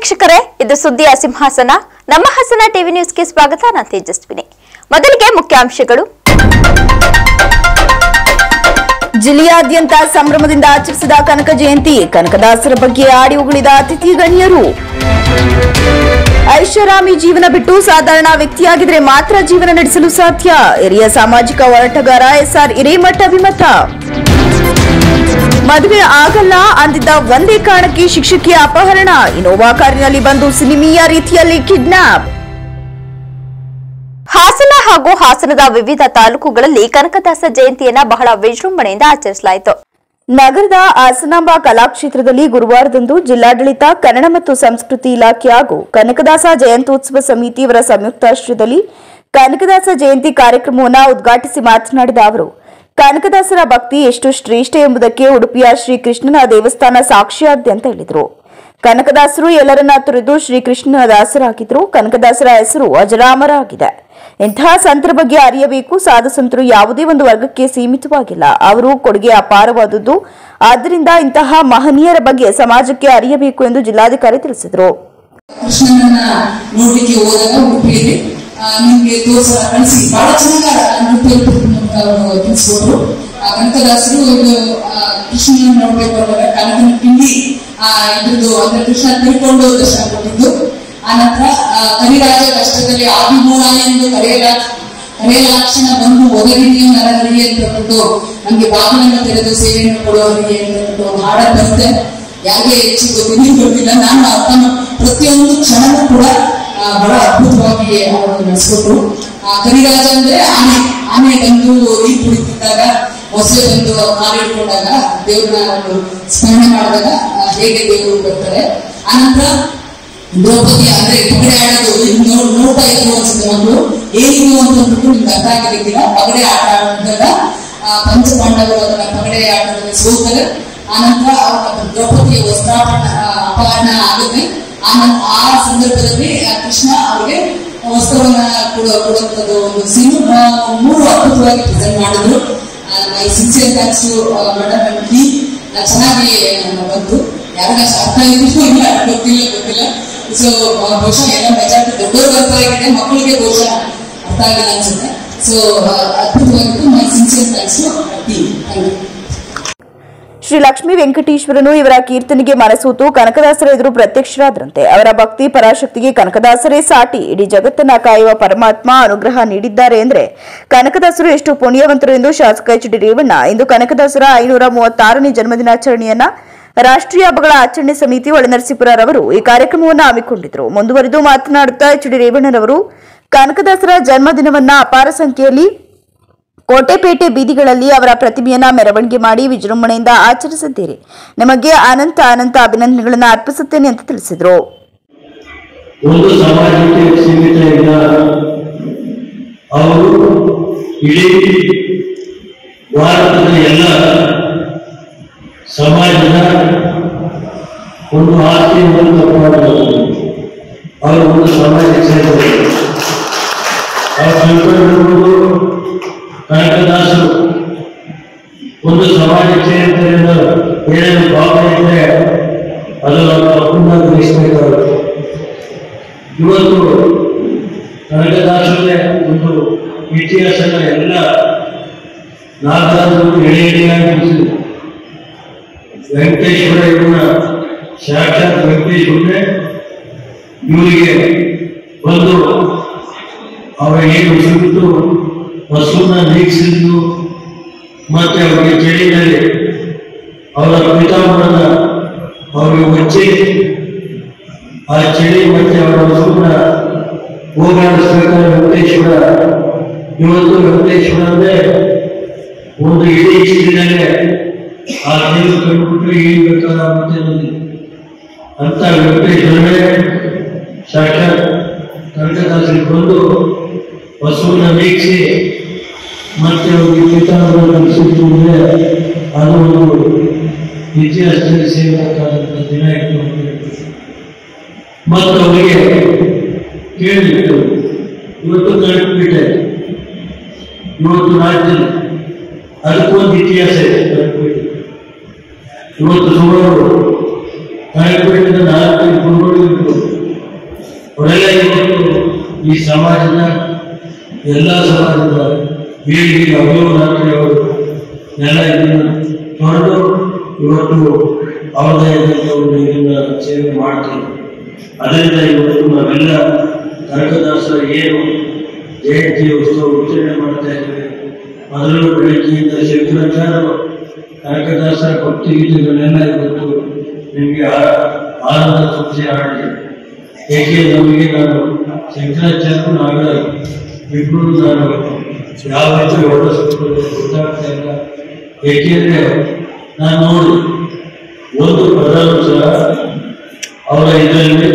ವೀಕ್ಷಕರೇ ಇದು ಸುದ್ದಿಯ ಸಿಂಹಾಸನ ನಮ್ಮ ಹಾಸನ ಟಿವಿ ನ್ಯೂಸ್ಗೆ ಸ್ವಾಗತ ನಾನು ತೇಜಸ್ವಿನಿ ಮೊದಲಿಗೆ ಮುಖ್ಯಾಂಶಗಳು ಜಿಲ್ಲೆಯಾದ್ಯಂತ ಸಂಭ್ರಮದಿಂದ ಆಚರಿಸಿದ ಕನಕ ಜಯಂತಿ ಕನಕದಾಸರ ಬಗ್ಗೆ ಆಡಿ ಉಗುಳಿದ ಅತಿಥಿ ಗಣ್ಯರು ಐಷಾರಾಮಿ ಜೀವನ ಬಿಟ್ಟು ಸಾಧಾರಣ ವ್ಯಕ್ತಿಯಾಗಿದ್ರೆ ಮಾತ್ರ ಜೀವನ ನಡೆಸಲು ಸಾಧ್ಯ ಹಿರಿಯ ಸಾಮಾಜಿಕ ಹೋರಾಟಗಾರ ಎಸ್ಆರ್ ಹಿರೇಮಠ ಅಭಿಮತ ಮದುವೆ ಆಗಲ್ಲ ಅಂದಿದ್ದ ಒಂದೇ ಕಾರಣಕ್ಕೆ ಶಿಕ್ಷಕಿಯ ಅಪಹರಣ ಇನೋವಾ ಕಾರಿನಲ್ಲಿ ಬಂದು ಸಿನಿಮೀಯ ರೀತಿಯಲ್ಲಿ ಕಿಡ್ನಾಪ್ ಹಾಸನ ಹಾಗೂ ಹಾಸನದ ವಿವಿಧ ತಾಲೂಕುಗಳಲ್ಲಿ ಕನಕದಾಸ ಜಯಂತಿಯನ್ನ ಬಹಳ ವಿಜೃಂಭಣೆಯಿಂದ ಆಚರಿಸಲಾಯಿತು ನಗರದ ಹಾಸನಾಂಬ ಕಲಾಕ್ಷೇತ್ರದಲ್ಲಿ ಗುರುವಾರದಂದು ಜಿಲ್ಲಾಡಳಿತ ಕನ್ನಡ ಮತ್ತು ಸಂಸ್ಕೃತಿ ಇಲಾಖೆ ಹಾಗೂ ಕನಕದಾಸ ಜಯಂತ್ಯೋತ್ಸವ ಸಮಿತಿ ಇವರ ಸಂಯುಕ್ತಾಶ್ರಯದಲ್ಲಿ ಕನಕದಾಸ ಜಯಂತಿ ಕಾರ್ಯಕ್ರಮವನ್ನು ಉದ್ಘಾಟಿಸಿ ಮಾತನಾಡಿದ ಅವರು ಕನಕದಾಸರ ಭಕ್ತಿ ಎಷ್ಟು ಶ್ರೇಷ್ಠ ಎಂಬುದಕ್ಕೆ ಉಡುಪಿಯ ಶ್ರೀಕೃಷ್ಣನ ದೇವಸ್ಥಾನ ಸಾಕ್ಷಿಯಾಗಿದೆ ಅಂತ ಹೇಳಿದರು ಕನಕದಾಸರು ಎಲ್ಲರನ್ನ ತೊರೆದು ಶ್ರೀಕೃಷ್ಣನ ದಾಸರಾಗಿದ್ರು ಕನಕದಾಸರ ಹೆಸರು ಅಜರಾಮರ ಆಗಿದೆ ಇಂತಹ ಸಂತರ ಬಗ್ಗೆ ಅರಿಯಬೇಕು ಸಾಧು ಸಂತರು ಯಾವುದೇ ಒಂದು ವರ್ಗಕ್ಕೆ ಸೀಮಿತವಾಗಿಲ್ಲ ಅವರು ಕೊಡುಗೆ ಅಪಾರವಾದುದು ಆದ್ದರಿಂದ ಇಂತಹ ಮಹನೀಯರ ಬಗ್ಗೆ ಸಮಾಜಕ್ಕೆ ಅರಿಯಬೇಕು ಎಂದು ಜಿಲ್ಲಾಧಿಕಾರಿ ತಿಳಿಸಿದರು ಕೃಷ್ಣನನ್ನ ನೋಡ್ಲಿಕ್ಕೆ ಹೋದಾಗ ಉಡುಪಿಯಲ್ಲಿ ಆ, ನಿಮ್ಗೆ ತೋರ್ಸ ಕಳಿಸಿ ಬಹಳ ಚೆನ್ನಾಗಿ ನೃತ್ಯ ತಿಳಿಸ್ಕೊಟ್ರು ಆ, ಕನಕದಾಸರು ಇದು ಆ, ಕೃಷ್ಣನ ನೋಡ್ಬೇಕು ಅನ್ನೋವಾಗ ಕನಕನ ಪಿಂಡಿ ಆ ಇದ್ರದ್ದು ಅಂದ್ರೆ ಕೃಷ್ಣ ತಿಳ್ಕೊಂಡು ದರ್ಶನ ಕೊಟ್ಟಿದ್ದು ಆನಂತರ ಆ, ಕರಿರಾಜ ಕಷ್ಟದಲ್ಲಿ ಆದಿಮೂಲ ಎಂದು ಕರೆಯಲ ಕರೆಯಲಾಕ್ಷಣ ಬಂದು ಒದಗಿದೆಯೋ ನರಹರಿ ಅಂತ ಹೇಳ್ಬಿಟ್ಟು ನಮ್ಗೆ ಬಾಗಿಲನ್ನು ತೆರೆದು ಸೇವೆಯನ್ನು ಕೊಡುವವರಿಗೆ ಅಂತ ಹೇಳ್ಬಿಟ್ಟು ಒಂದು ಹಾಡನ್ನು ಬರುತ್ತೆ ಯಾರಿಗೆ ಹೆಚ್ಚು ಗೊತ್ತಿದೆ ಗೊತ್ತಿಲ್ಲ ನಾನು ಅರ್ಥ ಮಾ- ಪ್ರತಿಯೊಂದು ಕ್ಷಣವೂ ಕೂಡ ಆ, ಬಹಳ ಅದ್ಭುತವಾಗಿ ಅವರು ನಡೆಸ್ಕೊಟ್ರು ಆ, ಕರಿರಾಜ ಅಂದ್ರೆ ಆನೆ ಆನೆ ಬಂದು ನೀರು ಕುಡಿತಿದ್ದಾಗ ಮೊಸಳೆ ಬಂದು ಕಾಲು ಹಿಡ್ಕೊಂಡಾಗ ದೇವ್ರನ್ನ ಅವರು ಸ್ಮರಣೆ ಮಾಡಿದಾಗ ಆ, ಹೇಗೆ ದೇವರು ಬರ್ತಾರೆ ಆನಂತರ ದ್ರೌಪದಿ ಅಂದ್ರೆ ಪಗಡೆ ಆಡೋದು ಇದು ನೋ- ನೋಡ್ತಾ ಇದ್ರು ಅನ್ಸುತ್ತೆ ಮಕ್ಕಳು ಏನಿದು ಅಂತ ಅಂದ್ಬಿಟ್ಟು ನಿಮ್ಗೆ ಅರ್ಥ ಆಗಿರ್ಲಿಕ್ಕಿಲ್ಲ ಪಗಡೆ ಆಟ ಆಡಿದಾಗ ಆ, ಪಂಚ ಪಾಂಡವರು ಅದನ್ನ ಪಗಡೆ ಆಟದಲ್ಲಿ ಸೋತಾರೆ ಆನಂತರ ಅವರ ದ್ರೌಪದಿಯ ವಸ್ತ್ರಾಪರಣ ಆ, ಅಪಹರಣ ಆಗುತ್ತೆ ಆನಂತರ ಆ ಸಂದರ್ಭದಲ್ಲಿ ಆ ಕೃಷ್ಣ ಅವರಿಗೆ ವಸ್ತ್ರವನ್ನ ಕೊಡುವ ಕೊಡುವಂಥದ್ದು ಒಂದು ಸೀನು ಆ, ಮೂರು ಅದ್ಭುತವಾಗಿ ಪ್ರೆಸೆಂಟ್ ಮಾಡಿದ್ರು my sincere thanks to madam and T ಚೆನ್ನಾಗಿ ಆ, ಬಂತು ಯಾರಿಗ ಅರ್ಥ ಆಯ್ತು ಇಲ್ಲ ಗೊತ್ತಿಲ್ಲ ಗೊತ್ತಿಲ್ಲ ಸೊ ಬಹುಶಃ ಎಲ್ಲ ಮೆಜಾರಿಟಿ ದೊಡ್ಡವ್ರಿಗೆ ಅರ್ಥ ಆಗಿದೆ ಮಕ್ಕಳಿಗೆ ಬಹುಶಃ ಅರ್ಥ ಆಗಿಲ್ಲ ಅನ್ಸುತ್ತೆ ಸೊ ಅದ್ಭುತವಾಗಿತ್ತು my sincere thanks to T thank you Shri Lakshmi ವೆಂಕಟೇಶ್ವರನು ಇವರ ಕೀರ್ತನೆಗೆ ಮನಸೂತು ಕನಕದಾಸರ ಎದುರು ಪ್ರತ್ಯಕ್ಷರಾದ್ರಂತೆ ಅವರ ಭಕ್ತಿ ಪರಾಶಕ್ತಿಗೆ ಕನಕದಾಸರೇ ಸಾಟಿ ಇಡೀ ಜಗತ್ತನ್ನ ಕಾಯುವ ಪರಮಾತ್ಮ ಅನುಗ್ರಹ ನೀಡಿದ್ದಾರೆ ಎಂದ್ರೆ ಕನಕದಾಸರು ಎಷ್ಟು ಪುಣ್ಯವಂತರು ಎಂದು ಶಾಸಕ ಎಚ್ ಡಿ ರೇವಣ್ಣ ಇಂದು ಕನಕದಾಸರ ಐನೂರ ಮೂವತ್ತಾರನೇ ಜನ್ಮದಿನಾಚರಣೆಯನ್ನ ರಾಷ್ಟ್ರೀಯ ಹಬ್ಬಗಳ ಆಚರಣೆ ಸಮಿತಿ ಒಳನರಸೀಪುರರವರು ಈ ಕಾರ್ಯಕ್ರಮವನ್ನು ಹಮ್ಮಿಕೊಂಡಿದ್ರು ಮುಂದುವರೆದು ಮಾತನಾಡುತ್ತಾ ಎಚ್ ಡಿ ರೇವಣ್ಣನವರು ಕನಕದಾಸರ ಜನ್ಮದಿನವನ್ನ ಅಪಾರ ಸಂಖ್ಯೆಯಲ್ಲಿ ಕೋಟೆಪೇಟೆ ಬೀದಿಗಳಲ್ಲಿ ಅವರ ಪ್ರತಿಮೆಯನ್ನ ಮೆರವಣಿಗೆ ಮಾಡಿ ವಿಜೃಂಭಣೆಯಿಂದ ಆಚರಿಸಿದ್ದೀರಿ ನಿಮಗೆ ಅನಂತ ಅನಂತ ಅಭಿನಂದನೆಗಳನ್ನು ಅರ್ಪಿಸುತ್ತೇನೆ ಅಂತ ತಿಳಿಸಿದರು ಒಂದು ಸಮಾಜಕ್ಕೆ ಸೀಮಿತ ಇಲ್ಲ ಅವರು ಇಡೀ ಭಾರತದ ಎಲ್ಲ ಸಮಾಜದ ಒಂದು ಆಸ್ತಿ ಒಂದು ಕಾಪಾಡಬಹುದು ಅವರು ಒಂದು ಸಮಾಜಕ್ಕೆ ಸೇರಿದರು ಅವರು ತಿಳ್ಕೊಂಡಿರುವುದು ಕನಕದಾಸರು ಒಂದು ಸಮಾಜಕ್ಕೆ ಸೇರಿದ್ದರಿಂದ ಏನೇನು ಭಾವನೆ ಇದ್ರೆ ಅದು ನಾವು ತಪ್ಪನ್ನ ಗ್ರಹಿಸಬೇಕಾಗುತ್ತೆ ಇವತ್ತು ಕನಕದಾಸರೇ ಒಂದು ಇತಿಹಾಸದ ಎಲ್ಲ ನಾಲ್ಕಾರು ಎಳೆ ಎಳೆಯಾಗಿ ಬಿಡಿಸಿದ್ರು ವೆಂಕಟೇಶ್ವರ ಇವನ್ನ ಸಾಕ್ಷಾತ್ ವೆಂಕಟೇಶ್ವರನೇ ಇವರಿಗೆ ಬಂದು ಅವರ ಏನು ಸಿಗುತ್ತು ಹಸುವನ್ನ ನೀಗಿಸಿದ್ದು ಮತ್ತೆ ಅವರಿಗೆ ಚಳಿನಲ್ಲಿ ಅವರ ಪಿತಾಮಹನ ಅವರಿಗೆ ಒಚ್ಚಿ ಆ ಚಳಿ ಮತ್ತೆ ಅವರ ಹಸುವನ್ನ ಹೋಗಾಡಿಸ್ಬೇಕಾದ್ರೆ ವೆಂಕಟೇಶ್ವರ ಇವತ್ತು ವೆಂಕಟೇಶ್ವರ ಅಂದ್ರೆ ಒಂದು ಇಡೀ ಚೀಲಿನಲ್ಲೇ ಆ ನೀರು ಕಂಡುಬಿಟ್ಟು ಇಳಿಬೇಕಾದ ಮತ್ತೆ ಬಂದಿದೆ ಅಂತ ವೆಂಕಟೇಶ್ವರನೇ ಸಾಕ್ಷಾತ್ ಕನಕದಾಸರಿಗೆ ಬಂದು ಹಸುವನ್ನ ವೀಕ್ಷಿ ಮತ್ತೆ ಅವ್ರಿಗೆ ಪಿತಾಮಹನ ಕಲಿಸಿದ್ದು ಅಂದ್ರೆ ಅದು ಒಂದು ಇತಿಹಾಸದಲ್ಲಿ ಸೇರಬೇಕಾದಂಥ ದಿನ ಇತ್ತು ಅಂತ ಹೇಳ್ತಾರೆ. ಮತ್ತು ಅವರಿಗೆ ಕೇಳಿಬಿಟ್ಟು ಇವತ್ತು ಕಲ್ಪಿಬಿಟ್ಟೆ ಇವತ್ತು ರಾಜ್ಯದಲ್ಲಿ ಅದಕ್ಕೊಂದು ಇತಿಹಾಸ ಇದೆ ಕಲ್ಪಿಬಿಟ್ಟು ಇವತ್ತು ಸುಮಾರು ಕಲ್ಪಿಬಿಟ್ಟಿಂದ ನಾಲ್ಕು ಕುರುಗಳು ಇರ್ಬೋದು ಸಮಾಜದ ಎಲ್ಲ ಸಮಾಜದ ಬೀಳಿಗೆ ಅಭಿವೃದ್ಧಿ ಅವರು ಎಲ್ಲ ಇದನ್ನು ತೊರೆದು ಇವತ್ತು ಅವರದೇ ಆದಂಥ ಒಂದು ಇದನ್ನ ಸೇವೆ ಮಾಡ್ತಾರೆ ಅದರಿಂದ ಇವತ್ತು ನಾವೆಲ್ಲ ಕನಕದಾಸರ ಏನು ಜಯಂತಿ ಉತ್ಸವ ಉಚ್ಚರಣೆ ಮಾಡ್ತಾ ಇದ್ದೇವೆ ಅದರಲ್ಲೂ ಬೆಳಗ್ಗೆಯಿಂದ ಶಂಕರಾಚಾರ್ಯರು ಕನಕದಾಸರ ಭಕ್ತಿ ಗೀತೆಗಳನ್ನೆಲ್ಲ ಇವತ್ತು ನಿಮಗೆ ಆ- ಆನಂದ ಸಂಶಯ ಹಾಡಿದೆ ಏಕೆ ನಮಗೆ ನಾನು ಶಂಕರಾಚಾರ್ಯರು ನಾವೆಲ್ಲ ಇಬ್ಬರು ನಾನು ಯಾವ ರೀತಿ ಹೊರಡಿಸ್ಬೇಕು ಗೊತ್ತಾಗ್ತಾ ಇಲ್ಲ ಏಕೆಂದ್ರೆ ನಾನು ನೋಡಿ ಒಂದು ಪದವು ಸಹ ಅವರ ಇದರಲ್ಲಿ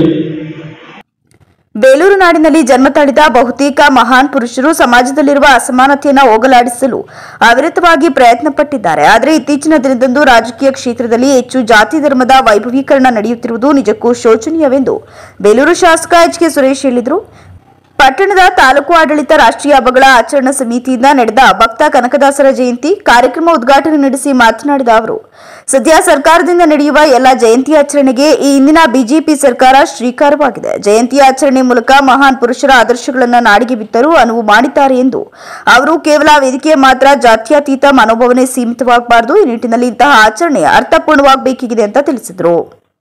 ಬೇಲೂರು ನಾಡಿನಲ್ಲಿ ಜನ್ಮ ತಾಳಿದ ಬಹುತೇಕ ಮಹಾನ್ ಪುರುಷರು ಸಮಾಜದಲ್ಲಿರುವ ಅಸಮಾನತೆಯನ್ನು ಹೋಗಲಾಡಿಸಲು ಅವಿರತವಾಗಿ ಪ್ರಯತ್ನ ಪಟ್ಟಿದ್ದಾರೆ ಆದರೆ ಇತ್ತೀಚಿನ ದಿನದಂದು ರಾಜಕೀಯ ಕ್ಷೇತ್ರದಲ್ಲಿ ಹೆಚ್ಚು ಜಾತಿ ಧರ್ಮದ ವೈಭವೀಕರಣ ನಡೆಯುತ್ತಿರುವುದು ನಿಜಕ್ಕೂ ಶೋಚನೀಯವೆಂದು ಬೇಲೂರು ಶಾಸಕ ಎಚ್ ಕೆ ಸುರೇಶ್ ಹೇಳಿದರು ಪಟ್ಟಣದ ತಾಲೂಕು ಆಡಳಿತ ರಾಷ್ಟ್ರೀಯ ಹಬ್ಬಗಳ ಆಚರಣಾ ಸಮಿತಿಯಿಂದ ನಡೆದ ಭಕ್ತ ಕನಕದಾಸರ ಜಯಂತಿ ಕಾರ್ಯಕ್ರಮ ಉದ್ಘಾಟನೆ ನಡೆಸಿ ಮಾತನಾಡಿದ ಅವರು ಸದ್ಯ ಸರ್ಕಾರದಿಂದ ನಡೆಯುವ ಎಲ್ಲ ಜಯಂತಿ ಆಚರಣೆಗೆ ಈ ಹಿಂದಿನ ಬಿಜೆಪಿ ಸರ್ಕಾರ ಶ್ರೀಕಾರವಾಗಿದೆ ಜಯಂತಿ ಆಚರಣೆ ಮೂಲಕ ಮಹಾನ್ ಪುರುಷರ ಆದರ್ಶಗಳನ್ನು ನಾಡಿಗೆ ಬಿತ್ತರು ಅನುವು ಮಾಡಿದ್ದಾರೆ ಎಂದು ಅವರು ಕೇವಲ ವೇದಿಕೆಯ ಮಾತ್ರ ಜಾತ್ಯತೀತ ಮನೋಭಾವನೆ ಸೀಮಿತವಾಗಬಾರದು ಈ ನಿಟ್ಟಿನಲ್ಲಿ ಇಂತಹ ಆಚರಣೆ ಅರ್ಥಪೂರ್ಣವಾಗಬೇಕಿದೆ ಅಂತ ತಿಳಿಸಿದರು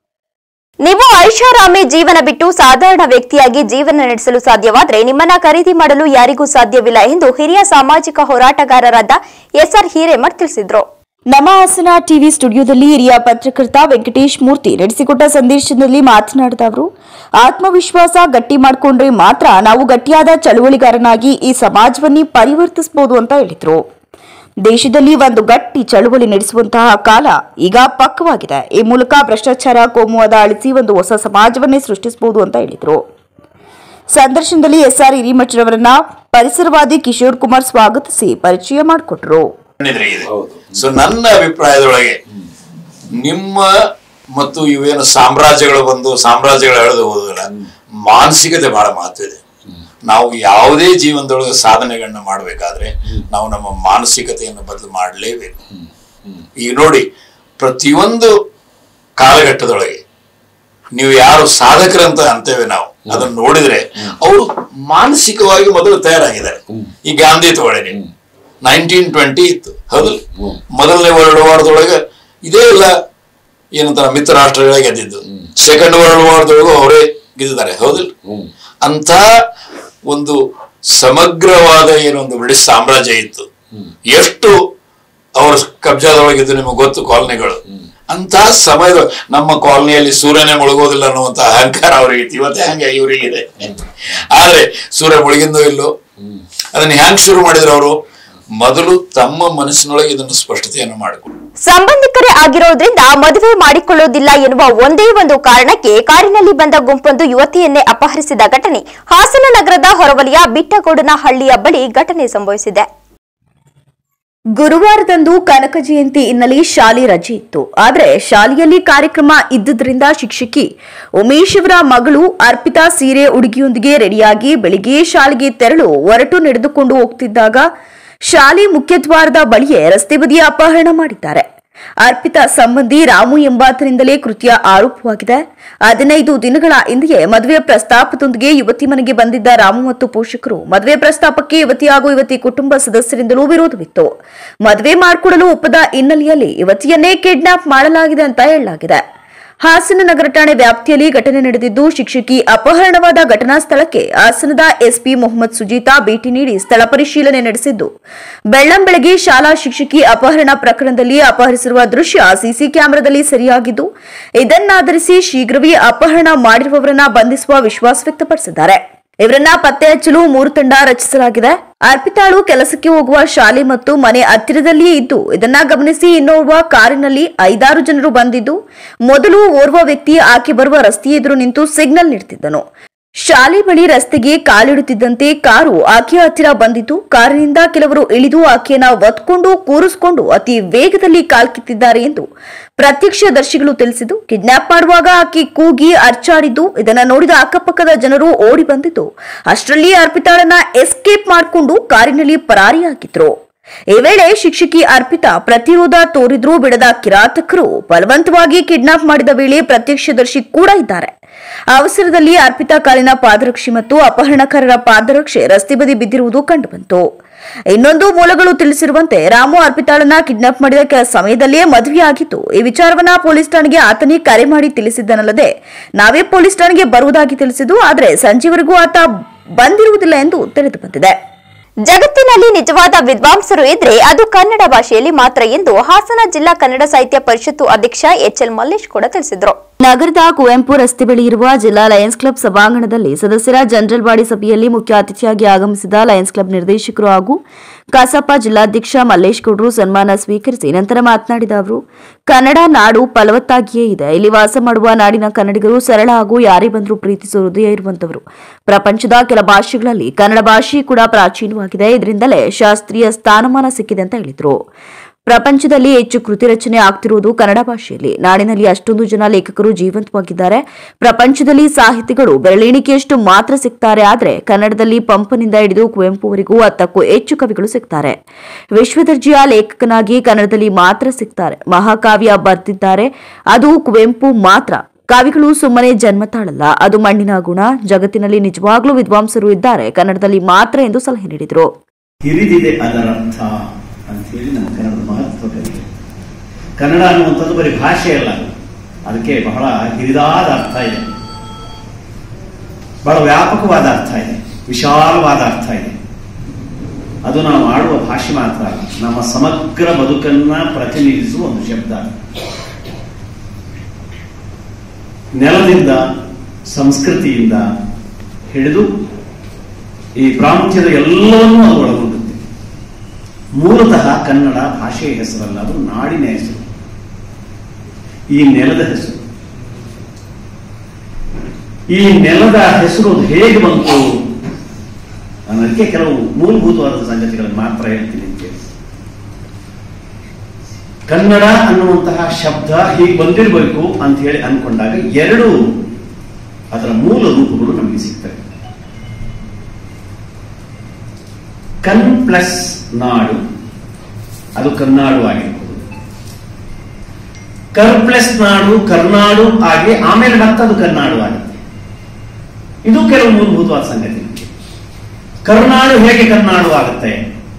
ನೀವು ಐಷಾರಾಮಿ ಜೀವನ ಬಿಟ್ಟು ಸಾಧಾರಣ ವ್ಯಕ್ತಿಯಾಗಿ ಜೀವನ ನಡೆಸಲು ಸಾಧ್ಯವಾದರೆ ನಿಮ್ಮನ್ನ ಖರೀದಿ ಮಾಡಲು ಯಾರಿಗೂ ಸಾಧ್ಯವಿಲ್ಲ ಎಂದು ಹಿರಿಯ ಸಾಮಾಜಿಕ ಹೋರಾಟಗಾರರಾದ ಎಸ್ಆರ್ ಹಿರೇಮಠ್ ತಿಳಿಸಿದರು ನಮ್ಮ ಹಾಸನ ಟಿವಿ ಸ್ಟುಡಿಯೋದಲ್ಲಿ ಹಿರಿಯ ಪತ್ರಕರ್ತ ವೆಂಕಟೇಶ್ ಮೂರ್ತಿ ನಡೆಸಿಕೊಟ್ಟ ಸಂದೇಶದಲ್ಲಿ ಮಾತನಾಡಿದ ಅವರು ಆತ್ಮವಿಶ್ವಾಸ ಗಟ್ಟಿ ಮಾಡಿಕೊಂಡ್ರೆ ಮಾತ್ರ ನಾವು ಗಟ್ಟಿಯಾದ ಚಳುವಳಿಗಾರನಾಗಿ ಈ ಸಮಾಜವನ್ನೇ ಪರಿವರ್ತಿಸಬಹುದು ಅಂತ ಹೇಳಿದ್ರು ದೇಶದಲ್ಲಿ ಒಂದು ಗಟ್ಟಿ ಚಳುವಳಿ ನಡೆಸುವಂತಹ ಕಾಲ ಈಗ ಪಕ್ವವಾಗಿದೆ ಈ ಮೂಲಕ ಭ್ರಷ್ಟಾಚಾರ ಕೋಮುವಾದ ಅಳಿಸಿ ಒಂದು ಹೊಸ ಸಮಾಜವನ್ನೇ ಸೃಷ್ಟಿಸಬಹುದು ಅಂತ ಹೇಳಿದ್ರು ಸಂದರ್ಶನದಲ್ಲಿ ಎಸ್ಆರ್ ಹಿರಿಮಠರವರನ್ನ ಪರಿಸರವಾದಿ ಕಿಶೋರ್ ಕುಮಾರ್ ಸ್ವಾಗತಿಸಿ ಪರಿಚಯ ಮಾಡಿಕೊಟ್ರು ಎದುರಿಗಿದೆ ಸೊ ನನ್ನ ಅಭಿಪ್ರಾಯದೊಳಗೆ ನಿಮ್ಮ ಮತ್ತು ಇವೇನು ಸಾಮ್ರಾಜ್ಯಗಳು ಬಂದು ಸಾಮ್ರಾಜ್ಯಗಳು ಎಳೆದು ಹೋದಲ್ಲ ಮಾನಸಿಕತೆ ಬಹಳ ಮಹತ್ವ ಇದೆ ನಾವು ಯಾವುದೇ ಜೀವನದೊಳಗೆ ಸಾಧನೆಗಳನ್ನ ಮಾಡಬೇಕಾದ್ರೆ ನಾವು ನಮ್ಮ ಮಾನಸಿಕತೆಯನ್ನು ಬದಲು ಮಾಡಲೇಬೇಕು ಈಗ ನೋಡಿ ಪ್ರತಿಯೊಂದು ಕಾಲಘಟ್ಟದೊಳಗೆ ನೀವು ಯಾರು ಸಾಧಕರಂತ ಅಂತೇವೆ ನಾವು ಅದನ್ನು ನೋಡಿದ್ರೆ ಅವರು ಮಾನಸಿಕವಾಗಿ ಮೊದಲು ತಯಾರಾಗಿದ್ದಾರೆ ಈ ಗಾಂಧಿ ತಗೊಳ್ಳಿ ನೀವು ನೈನ್ಟೀನ್ ಟ್ವೆಂಟಿ ಇತ್ತು ಹೌದು ಮೊದಲನೇ ವರ್ಲ್ಡ್ ವಾರ್ದೊಳಗೆ ಇದೇ ಇಲ್ಲ ಏನಂತ ಮಿತ್ರ ರಾಷ್ಟ್ರಗಳೇ ಗೆದ್ದಿದ್ದು ಸೆಕೆಂಡ್ ವರ್ಲ್ಡ್ ವಾರ್ದೊಳಗೂ ಅವರೇ ಗೆದ್ದಿದ್ದಾರೆ ಹೌದಿಲ್ಲ ಅಂತ ಒಂದು ಸಮಗ್ರವಾದ ಏನೊಂದು ಬ್ರಿಟಿಷ್ ಸಾಮ್ರಾಜ್ಯ ಇತ್ತು ಎಷ್ಟು ಅವರ ಕಬ್ಜಾದೊಳಗಿದ್ದು ನಿಮಗೆ ಗೊತ್ತು ಕಾಲನಿಗಳು ಅಂತ ಸಮಯದ ನಮ್ಮ ಕಾಲನಿಯಲ್ಲಿ ಸೂರ್ಯನೇ ಮುಳುಗೋದಿಲ್ಲ ಅನ್ನುವಂತ ಅಹಂಕಾರ ಅವರಿಗೆ ಇತ್ತು. ಇವತ್ತೇ ಹಂಗೆ ಇವರಿಗಿದೆ ಆದ್ರೆ ಸೂರ್ಯ ಮುಳುಗಿಂದೋ ಇಲ್ಲೋ ಅದನ್ನ ಹ್ಯಾಂಗ್ ಶುರು ಮಾಡಿದ್ರು ಅವರು ಮೊದಲು ತಮ್ಮ ಮನಸ್ಸಿನೊಳಗೆ ಇದನ್ನು ಸ್ಪಷ್ಟತೆಯನ್ನು ಮಾಡಿಕೊಂಡು ಸಂಬಂಧಿಕರೇ ಆಗಿರೋದ್ರಿಂದ ಮದುವೆ ಮಾಡಿಕೊಳ್ಳೋದಿಲ್ಲ ಎನ್ನುವ ಒಂದೇ ಒಂದು ಕಾರಣಕ್ಕೆ ಕಾರಿನಲ್ಲಿ ಬಂದ ಗುಂಪೊಂದು ಯುವತಿಯನ್ನೇ ಅಪಹರಿಸಿದ ಘಟನೆ ಹಾಸನ ನಗರದ ಹೊರವಲಯ ಬಿಟ್ಟಗೋಡನ ಹಳ್ಳಿಯ ಬಳಿ ಘಟನೆ ಸಂಭವಿಸಿದೆ ಗುರುವಾರದಂದು ಕನಕ ಜಯಂತಿ ಹಿನ್ನೆಲೆ ಶಾಲೆ ರಜೆ ಇತ್ತು ಆದರೆ ಶಾಲೆಯಲ್ಲಿ ಕಾರ್ಯಕ್ರಮ ಇದ್ದುದರಿಂದ ಶಿಕ್ಷಕಿ ಉಮೇಶ್ ಅವರ ಮಗಳು ಅರ್ಪಿತಾ ಸೀರೆ ಉಡುಗಿಯೊಂದಿಗೆ ರೆಡಿಯಾಗಿ ಬೆಳಿಗ್ಗೆ ಶಾಲೆಗೆ ತೆರಳು ಹೊರಟು ನಡೆದುಕೊಂಡು ಹೋಗ್ತಿದ್ದಾಗ ಶಾಲೆ ಮುಖ್ಯದ್ವಾರದ ಬಳಿಯೇ ರಸ್ತೆ ಬದಿಯ ಅಪಹರಣ ಮಾಡಿದ್ದಾರೆ ಅರ್ಪಿತಾ ಸಂಬಂಧಿ ರಾಮು ಎಂಬಾತನಿಂದಲೇ ಕೃತ್ಯ ಆರೋಪವಾಗಿದೆ ಹದಿನೈದು ದಿನಗಳ ಹಿಂದೆಯೇ ಮದುವೆ ಪ್ರಸ್ತಾಪದೊಂದಿಗೆ ಯುವತಿ ಮನೆಗೆ ಬಂದಿದ್ದ ರಾಮು ಮತ್ತು ಪೋಷಕರು ಮದುವೆ ಪ್ರಸ್ತಾಪಕ್ಕೆ ಯುವತಿ ಹಾಗೂ ಯುವತಿ ಕುಟುಂಬ ಸದಸ್ಯರಿಂದಲೂ ವಿರೋಧವಿತ್ತು ಮದುವೆ ಮಾಡಿಕೊಡಲು ಒಪ್ಪದ ಹಿನ್ನೆಲೆಯಲ್ಲಿ ಯುವತಿಯನ್ನೇ ಕಿಡ್ನಾಪ್ ಮಾಡಲಾಗಿದೆ ಅಂತ ಹೇಳಲಾಗಿದೆ ಹಾಸನ ನಗರ ಠಾಣೆ ವ್ಯಾಪ್ತಿಯಲ್ಲಿ ಘಟನೆ ನಡೆದಿದ್ದು ಶಿಕ್ಷಕಿ ಅಪಹರಣವಾದ ಘಟನಾ ಸ್ಥಳಕ್ಕೆ ಹಾಸನದ ಎಸ್ಪಿ ಮೊಹಮ್ಮದ್ ಸುಜೀತಾ ಭೇಟಿ ನೀಡಿ ಸ್ಥಳ ಪರಿಶೀಲನೆ ನಡೆಸಿದ್ದು ಬೆಳ್ಳಂಬೆಳಗ್ಗೆ ಶಾಲಾ ಶಿಕ್ಷಕಿ ಅಪಹರಣ ಪ್ರಕರಣದಲ್ಲಿ ಅಪಹರಿಸಿರುವ ದೃಶ್ಯ ಸಿಸಿ ಕ್ಯಾಮೆರಾದಲ್ಲಿ ಸರಿಯಾಗಿದ್ದು ಇದನ್ನಾಧರಿಸಿ ಶೀಘ್ರವೇ ಅಪಹರಣ ಮಾಡಿರುವವರನ್ನ ಬಂಧಿಸುವ ವಿಶ್ವಾಸ ವ್ಯಕ್ತಪಡಿಸಿದ್ದಾರೆ ಇವರನ್ನ ಪತ್ತೆ ಹಚ್ಚಲು ಮೂರು ತಂಡ ರಚಿಸಲಾಗಿದೆ ಅರ್ಪಿತಾಳು ಕೆಲಸಕ್ಕೆ ಹೋಗುವ ಶಾಲೆ ಮತ್ತು ಮನೆ ಹತ್ತಿರದಲ್ಲಿಯೇ ಇದ್ದು ಇದನ್ನ ಗಮನಿಸಿ ಇನ್ನೋರ್ವ ಕಾರಿನಲ್ಲಿ ಐದಾರು ಜನರು ಬಂದಿದ್ದು ಮೊದಲು ಓರ್ವ ವ್ಯಕ್ತಿ ಆಕೆ ಬರುವ ರಸ್ತೆ ಎದುರು ನಿಂತು ಸಿಗ್ನಲ್ ನೀಡುತ್ತಿದ್ದನು ಶಾಲೆ ಬಳಿ ರಸ್ತೆಗೆ ಕಾಲಿಡುತ್ತಿದ್ದಂತೆ ಕಾರು ಆಕೆಯ ಹತ್ತಿರ ಬಂದಿದ್ದು ಕಾರಿನಿಂದ ಕೆಲವರು ಇಳಿದು ಆಕೆಯನ್ನ ಒತ್ಕೊಂಡು ಕೂರಿಸಿಕೊಂಡು ಅತಿ ವೇಗದಲ್ಲಿ ಕಾಲ್ಕಿತ್ತಿದ್ದಾರೆ ಎಂದು ಪ್ರತ್ಯಕ್ಷದರ್ಶಿಗಳು ತಿಳಿಸಿದ್ದು ಕಿಡ್ನಾಪ್ ಮಾಡುವಾಗ ಆಕೆ ಕೂಗಿ ಅರ್ಚಾಡಿದ್ದು ಇದನ್ನ ನೋಡಿದ ಅಕ್ಕಪಕ್ಕದ ಜನರು ಓಡಿ ಬಂದಿದ್ದು ಅಷ್ಟರಲ್ಲಿ ಅರ್ಪಿತಾಳನ್ನ ಎಸ್ಕೇಪ್ ಮಾಡಿಕೊಂಡು ಕಾರಿನಲ್ಲಿ ಪರಾರಿಯಾಗಿದ್ರು ಈ ವೇಳೆ ಶಿಕ್ಷಕಿ ಅರ್ಪಿತಾ ಪ್ರತಿರೋಧ ತೋರಿದ್ರೂ ಬಿಡದ ಕಿರಾತಕರು ಬಲವಂತವಾಗಿ ಕಿಡ್ನಾಪ್ ಮಾಡಿದ ವೇಳೆ ಪ್ರತ್ಯಕ್ಷದರ್ಶಿ ಕೂಡ ಇದ್ದಾರೆ ಅವಸರದಲ್ಲಿ ಅರ್ಪಿತಾ ಕಾಲಿನ ಪಾದರಕ್ಷೆ ಮತ್ತು ಅಪಹರಣಕಾರರ ಪಾದರಕ್ಷೆ ರಸ್ತೆ ಬದಿ ಬಿದ್ದಿರುವುದು ಕಂಡುಬಂತು ಇನ್ನೊಂದು ಮೂಲಗಳು ತಿಳಿಸಿರುವಂತೆ ರಾಮು ಅರ್ಪಿತಾಳನ್ನ ಕಿಡ್ನಾಪ್ ಮಾಡಿದ ಕೆಲ ಸಮಯದಲ್ಲಿಯೇ ಮದುವೆಯಾಗಿತ್ತು ಈ ವಿಚಾರವನ್ನ ಪೊಲೀಸ್ ಠಾಣೆಗೆ ಆತನೇ ಕರೆ ಮಾಡಿ ತಿಳಿಸಿದ್ದನಲ್ಲದೆ ನಾವೇ ಪೊಲೀಸ್ ಠಾಣೆಗೆ ಬರುವುದಾಗಿ ತಿಳಿಸಿದ್ದು ಆದರೆ ಸಂಜೆವರೆಗೂ ಆತ ಬಂದಿರುವುದಿಲ್ಲ ಎಂದು ತಿಳಿದು ಬಂದಿದೆ ಜಗತ್ತಿನಲ್ಲಿ ನಿಜವಾದ ವಿದ್ವಾಂಸರು ಇದ್ರೆ ಅದು ಕನ್ನಡ ಭಾಷೆಯಲ್ಲಿ ಮಾತ್ರ ಎಂದು ಹಾಸನ ಜಿಲ್ಲಾ ಕನ್ನಡ ಸಾಹಿತ್ಯ ಪರಿಷತ್ತು ಅಧ್ಯಕ್ಷ ಎಚ್ಎಲ್ ಮಲ್ಲೇಶ್ ಕೂಡ ತಿಳಿಸಿದರು ನಗರದ ಕುವೆಂಪು ರಸ್ತೆ ಬಳಿ ಇರುವ ಜಿಲ್ಲಾ ಲಯನ್ಸ್ ಕ್ಲಬ್ ಸಭಾಂಗಣದಲ್ಲಿ ಸದಸ್ಯರ ಜನರಲ್ ಬಾಡಿ ಸಭೆಯಲ್ಲಿ ಮುಖ್ಯ ಅತಿಥಿಯಾಗಿ ಆಗಮಿಸಿದ ಲಯನ್ಸ್ ಕ್ಲಬ್ ನಿರ್ದೇಶಕರು ಹಾಗೂ ಕಸಾಪ ಜಿಲ್ಲಾಧ್ಯಕ್ಷ ಮಲ್ಲೇಶ್ ಗೌಡ್ರು ಸನ್ಮಾನ ಸ್ವೀಕರಿಸಿ ನಂತರ ಮಾತನಾಡಿದ ಅವರು ಕನ್ನಡ ನಾಡು ಫಲವತ್ತಾಗಿಯೇ ಇದೆ ಇಲ್ಲಿ ವಾಸ ಮಾಡುವ ನಾಡಿನ ಕನ್ನಡಿಗರು ಸರಳ ಹಾಗೂ ಯಾರೇ ಬಂದರೂ ಪ್ರೀತಿಸುವ ಹೃದಯ ಇರುವಂತವರು ಪ್ರಪಂಚದ ಕೆಲ ಭಾಷೆಗಳಲ್ಲಿ ಕನ್ನಡ ಭಾಷೆ ಕೂಡ ಪ್ರಾಚೀನವಾಗಿದೆ ಇದರಿಂದಲೇ ಶಾಸ್ತ್ರೀಯ ಸ್ಥಾನಮಾನ ಸಿಕ್ಕಿದೆ ಅಂತ ಹೇಳಿದರು ಪ್ರಪಂಚದಲ್ಲಿ ಹೆಚ್ಚು ಕೃತಿ ರಚನೆ ಆಗ್ತಿರುವುದು ಕನ್ನಡ ಭಾಷೆಯಲ್ಲಿ ನಾಡಿನಲ್ಲಿ ಅಷ್ಟೊಂದು ಜನ ಲೇಖಕರು ಜೀವಂತವಾಗಿದ್ದಾರೆ ಪ್ರಪಂಚದಲ್ಲಿ ಸಾಹಿತಿಗಳು ಬೆರಳೆಣಿಕೆಯಷ್ಟು ಮಾತ್ರ ಸಿಗ್ತಾರೆ ಆದರೆ ಕನ್ನಡದಲ್ಲಿ ಪಂಪನಿಂದ ಹಿಡಿದು ಕುವೆಂಪುವರೆಗೂ ಹತ್ತಕ್ಕೂ ಹೆಚ್ಚು ಕವಿಗಳು ಸಿಗ್ತಾರೆ ವಿಶ್ವದರ್ಜೆಯ ಲೇಖಕನಾಗಿ ಕನ್ನಡದಲ್ಲಿ ಮಾತ್ರ ಸಿಗ್ತಾರೆ ಮಹಾಕಾವ್ಯ ಬರ್ತಿದ್ದಾರೆ ಅದು ಕುವೆಂಪು ಮಾತ್ರ ಕಾವಿಗಳು ಸುಮ್ಮನೆ ಜನ್ಮ ತಾಳಲ್ಲ ಅದು ಮಣ್ಣಿನ ಗುಣ ಜಗತ್ತಿನಲ್ಲಿ ನಿಜವಾಗ್ಲೂ ವಿದ್ವಾಂಸರು ಇದ್ದಾರೆ ಕನ್ನಡದಲ್ಲಿ ಮಾತ್ರ ಎಂದು ಸಲಹೆ ನೀಡಿದರು ಹಿರಿದಿದೆ ಅದರರ್ಥ ಅಂತ ಹೇಳಿ ನಮ್ಮ ಕನ್ನಡದ ಮಹತ್ವ ಕಲಿಕೆ ಕನ್ನಡ ಅನ್ನುವಂಥದ್ದು ಬರೀ ಭಾಷೆ ಅಲ್ಲ ಅದಕ್ಕೆ ಬಹಳ ಹಿರಿದಾದ ಅರ್ಥ ಇದೆ ಬಹಳ ವ್ಯಾಪಕವಾದ ಅರ್ಥ ಇದೆ ವಿಶಾಲವಾದ ಅರ್ಥ ಇದೆ ಅದು ನಾವು ಆಡುವ ಭಾಷೆ ಮಾತ್ರ ಅಲ್ಲ ನಮ್ಮ ಸಮಗ್ರ ಬದುಕನ್ನ ಪ್ರತಿನಿಧಿಸುವ ಒಂದು ಶಬ್ದ ನೆಲದಿಂದ ಸಂಸ್ಕೃತಿಯಿಂದ ಹಿಡಿದು ಈ ಪ್ರಾಮುಖ್ಯದ ಎಲ್ಲವನ್ನೂ ಅದು ಒಳಗೊಂಡಿದೆ ಮೂಲತಃ ಕನ್ನಡ ಭಾಷೆಯ ಹೆಸರಲ್ಲ ಅದು ನಾಡಿನ ಹೆಸರು ಈ ನೆಲದ ಹೆಸರು ಈ ನೆಲದ ಹೆಸರು ಅದು ಹೇಗೆ ಬಂತು ಅನ್ನೋದಕ್ಕೆ ಕೆಲವು ಮೂಲಭೂತವಾದ ಸಂಗತಿಗಳನ್ನು ಮಾತ್ರ ಹೇಳ್ತೀನಿ ಅಂತ ಹೇಳಿ. ಕನ್ನಡ ಅನ್ನುವಂತಹ ಶಬ್ದ ಹೀಗೆ ಬಂದಿರಬೇಕು ಅಂತ ಹೇಳಿ ಅನ್ಕೊಂಡಾಗ ಎರಡು ಅದರ ಮೂಲ ರೂಪಗಳು ನಮಗೆ ಸಿಗ್ತವೆ ಕನ್ ಪ್ಲಸ್ ನಾಡು ಅದು ಕರ್ನಾಡು ಆಗಿರ್ಬೋದು ಕರ್ ಪ್ಲಸ್ ನಾಡು ಕರ್ನಾಡು ಆಗಿ ಆಮೇಲೆ ಮತ್ತೆ ಅದು ಕರ್ನಾಡು ಆಗುತ್ತೆ ಇದು ಕೆಲವು ಮೂಲಭೂತವಾದ ಸಂಗತಿ ಕರ್ನಾಡು ಹೇಗೆ ಕರ್ನಾಡು ಆಗುತ್ತೆ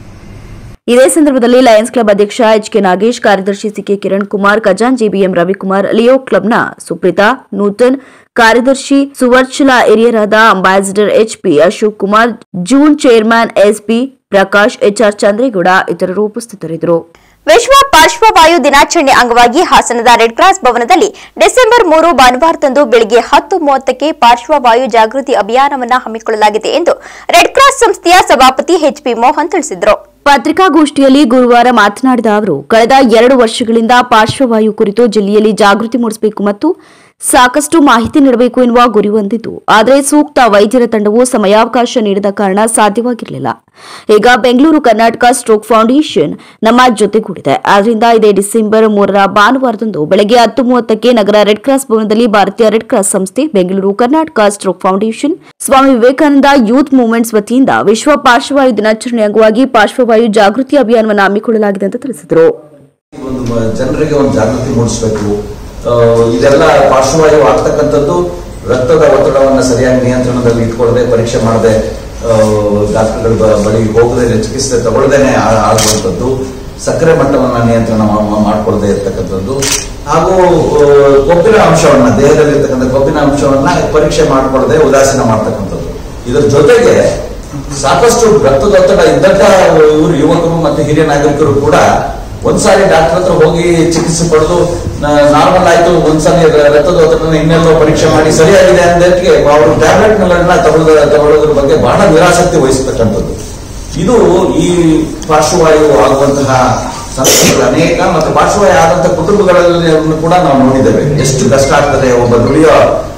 ಇದೇ ಸಂದರ್ಭದಲ್ಲಿ ಲಯನ್ಸ್ ಕ್ಲಬ್ ಅಧ್ಯಕ್ಷ ಎಚ್ ಕೆ ನಾಗೇಶ್ ಕಾರ್ಯದರ್ಶಿ ಸಿಕೆ ಕಿರಣ್ ಕುಮಾರ್ ಖಜಾಂಜಿ ಬಿಎಂ ರವಿಕುಮಾರ್ ಲಿಯೋ ಕ್ಲಬ್ನ ಸುಪ್ರೀತಾ ನೂತನ್ ಕಾರ್ಯದರ್ಶಿ ಸುವರ್ಚಲಾ ಹಿರಿಯರಾದ ambassador H P Ashok Kumar zone chairman SP Prakash HR Chandregowda ಇತರರು ಉಪಸ್ಥಿತರಿದ್ದರು ವಿಶ್ವ ಪಾರ್ಶ್ವವಾಯು ದಿನಾಚರಣೆ ಅಂಗವಾಗಿ ಹಾಸನದ ರೆಡ್ ಕ್ರಾಸ್ ಭವನದಲ್ಲಿ ಡಿಸೆಂಬರ್ ಮೂರು ಭಾನುವಾರದಂದು ಬೆಳಗ್ಗೆ ಹತ್ತು ಮೂವತ್ತಕ್ಕೆ ಪಾರ್ಶ್ವವಾಯು ಜಾಗೃತಿ ಅಭಿಯಾನವನ್ನು ಹಮ್ಮಿಕೊಳ್ಳಲಾಗಿದೆ ಎಂದು ರೆಡ್ ಕ್ರಾಸ್ ಸಂಸ್ಥೆಯ ಸಭಾಪತಿ ಎಚ್ಪಿ ಮೋಹನ್ ತಿಳಿಸಿದರು ಪತ್ರಿಕಾಗೋಷ್ಠಿಯಲ್ಲಿ ಗುರುವಾರ ಮಾತನಾಡಿದ ಅವರು ಕಳೆದ ಎರಡು ವರ್ಷಗಳಿಂದ ಪಾರ್ಶ್ವವಾಯು ಕುರಿತು ಜಿಲ್ಲೆಯಲ್ಲಿ ಜಾಗೃತಿ ಮೂಡಿಸಬೇಕು ಮತ್ತು ಸಾಕಷ್ಟು ಮಾಹಿತಿ ನೀಡಬೇಕು ಎನ್ನುವ ಗುರಿ ಹೊಂದಿದ್ದು ಆದರೆ ಸೂಕ್ತ ವೈದ್ಯರ ತಂಡವು ಸಮಯಾವಕಾಶ ನೀಡದ ಕಾರಣ ಸಾಧ್ಯವಾಗಿರಲಿಲ್ಲ ಈಗ ಬೆಂಗಳೂರು ಕರ್ನಾಟಕ ಸ್ಟ್ರೋಕ್ ಫೌಂಡೇಶನ್ ನಮ್ಮ ಜೊತೆಗೂಡಿದೆ ಆದ್ರಿಂದ ಇದೇ ಡಿಸೆಂಬರ್ ಮೂರರ ಭಾನುವಾರದಂದು ಬೆಳಗ್ಗೆ ಹತ್ತು ಮೂವತ್ತಕ್ಕೆ ನಗರ ರೆಡ್ ಕ್ರಾಸ್ ಭವನದಲ್ಲಿ ಭಾರತೀಯ ರೆಡ್ ಕ್ರಾಸ್ ಸಂಸ್ಥೆ Bengaluru Karnataka stroke foundation Swami Vivekananda youth movements ವತಿಯಿಂದ ವಿಶ್ವ ಪಾರ್ಶ್ವವಾಯು ದಿನಾಚರಣೆ ಅಂಗವಾಗಿ ಪಾರ್ಶ್ವವಾಯು ಜಾಗೃತಿ ಅಭಿಯಾನವನ್ನು ಹಮ್ಮಿಕೊಳ್ಳಲಾಗಿದೆ ಅಂತ ತಿಳಿಸಿದರು ಒಂದು ಮ- ಜನರಿಗೆ ಒಂದು ಜಾಗೃತಿ ಮೂಡಿಸಬೇಕು ಇದೆಲ್ಲ ಪಾರ್ಶ್ವವಾಯು ಆಗ್ತಕ್ಕಂಥದ್ದು ರಕ್ತದ ಒತ್ತಡವನ್ನು ಸರಿಯಾಗಿ ನಿಯಂತ್ರಣದಲ್ಲಿ ಇಟ್ಕೊಳ್ಳದೆ ಪರೀಕ್ಷೆ ಮಾಡದೆ ಡಾಕ್ಟರ್ಗಳ ಬ- ಬಳಿ ಹೋಗದೆ ಚಿಕಿತ್ಸೆ ತಗೊಳ್ಳದೇನೆ ಆ- ಆಗುವಂಥದ್ದು ಸಕ್ಕರೆ ಮಟ್ಟವನ್ನ ನಿಯಂತ್ರಣ ಮಾ- ಮಾಡ್ಕೊಳ್ಳದೆ ಇರ್ತಕ್ಕಂಥದ್ದು ಹಾಗೂ ಆ, ಕೊಬ್ಬಿನ ಅಂಶವನ್ನ ದೇಹದಲ್ಲಿ ಇರ್ತಕ್ಕಂಥ ಕೊಬ್ಬಿನ ಅಂಶವನ್ನ ಪರೀಕ್ಷೆ ಮಾಡ್ಕೊಳ್ಳದೆ ಉದಾಸೀನ ಮಾಡ್ತಕ್ಕಂಥದ್ದು ಇದರ ಜೊತೆಗೆ ಸಾಕಷ್ಟು ರಕ್ತದೊತ್ತಡ ಇದ್ದಂತ ಇವರು ಯುವಕರು ಮತ್ತು ಹಿರಿಯ ನಾಗರಿಕರು ಕೂಡ ಒಂದ್ಸಾರಿ ಡಾಕ್ಟರ್ ಹತ್ರ ಹೋಗಿ ಚಿಕಿತ್ಸೆ ಪಡೆದು ನಾರ್ಮಲ್ ಆಯ್ತು ಒಂದ್ಸಲಿ ರಕ್ತದ ಒತ್ತಡನ ಇನ್ನೆಲ್ಲೋ ಪರೀಕ್ಷೆ ಮಾಡಿ ಸರಿಯಾಗಿದೆ ಅಂದಕ್ಕೆ ಅವರು ಟ್ಯಾಬ್ಲೆಟ್ ಗಳನ್ನ ತಗೊಳ್ಳೋದ್ರ ತಗೊಳ್ಳೋದ್ರ ಬಗ್ಗೆ ಬಹಳ ನಿರಾಸಕ್ತಿ ವಹಿಸ್ತಕ್ಕಂಥದ್ದು ಇದು ಈ ಪಾರ್ಶ್ವವಾಯು ಆಗುವಂತಹ ಸಂದರ್ಭಗಳು ಅನೇಕ ಮತ್ತು ಪಾರ್ಶ್ವವಾಯು ಆದಂತಹ ಕುಟುಂಬಗಳಲ್ಲಿ ಕೂಡ ನಾವು ನೋಡಿದ್ದೇವೆ ಎಷ್ಟು ಕಷ್ಟ ಆಗ್ತದೆ ಒಬ್ಬ ದುಡಿಯೋ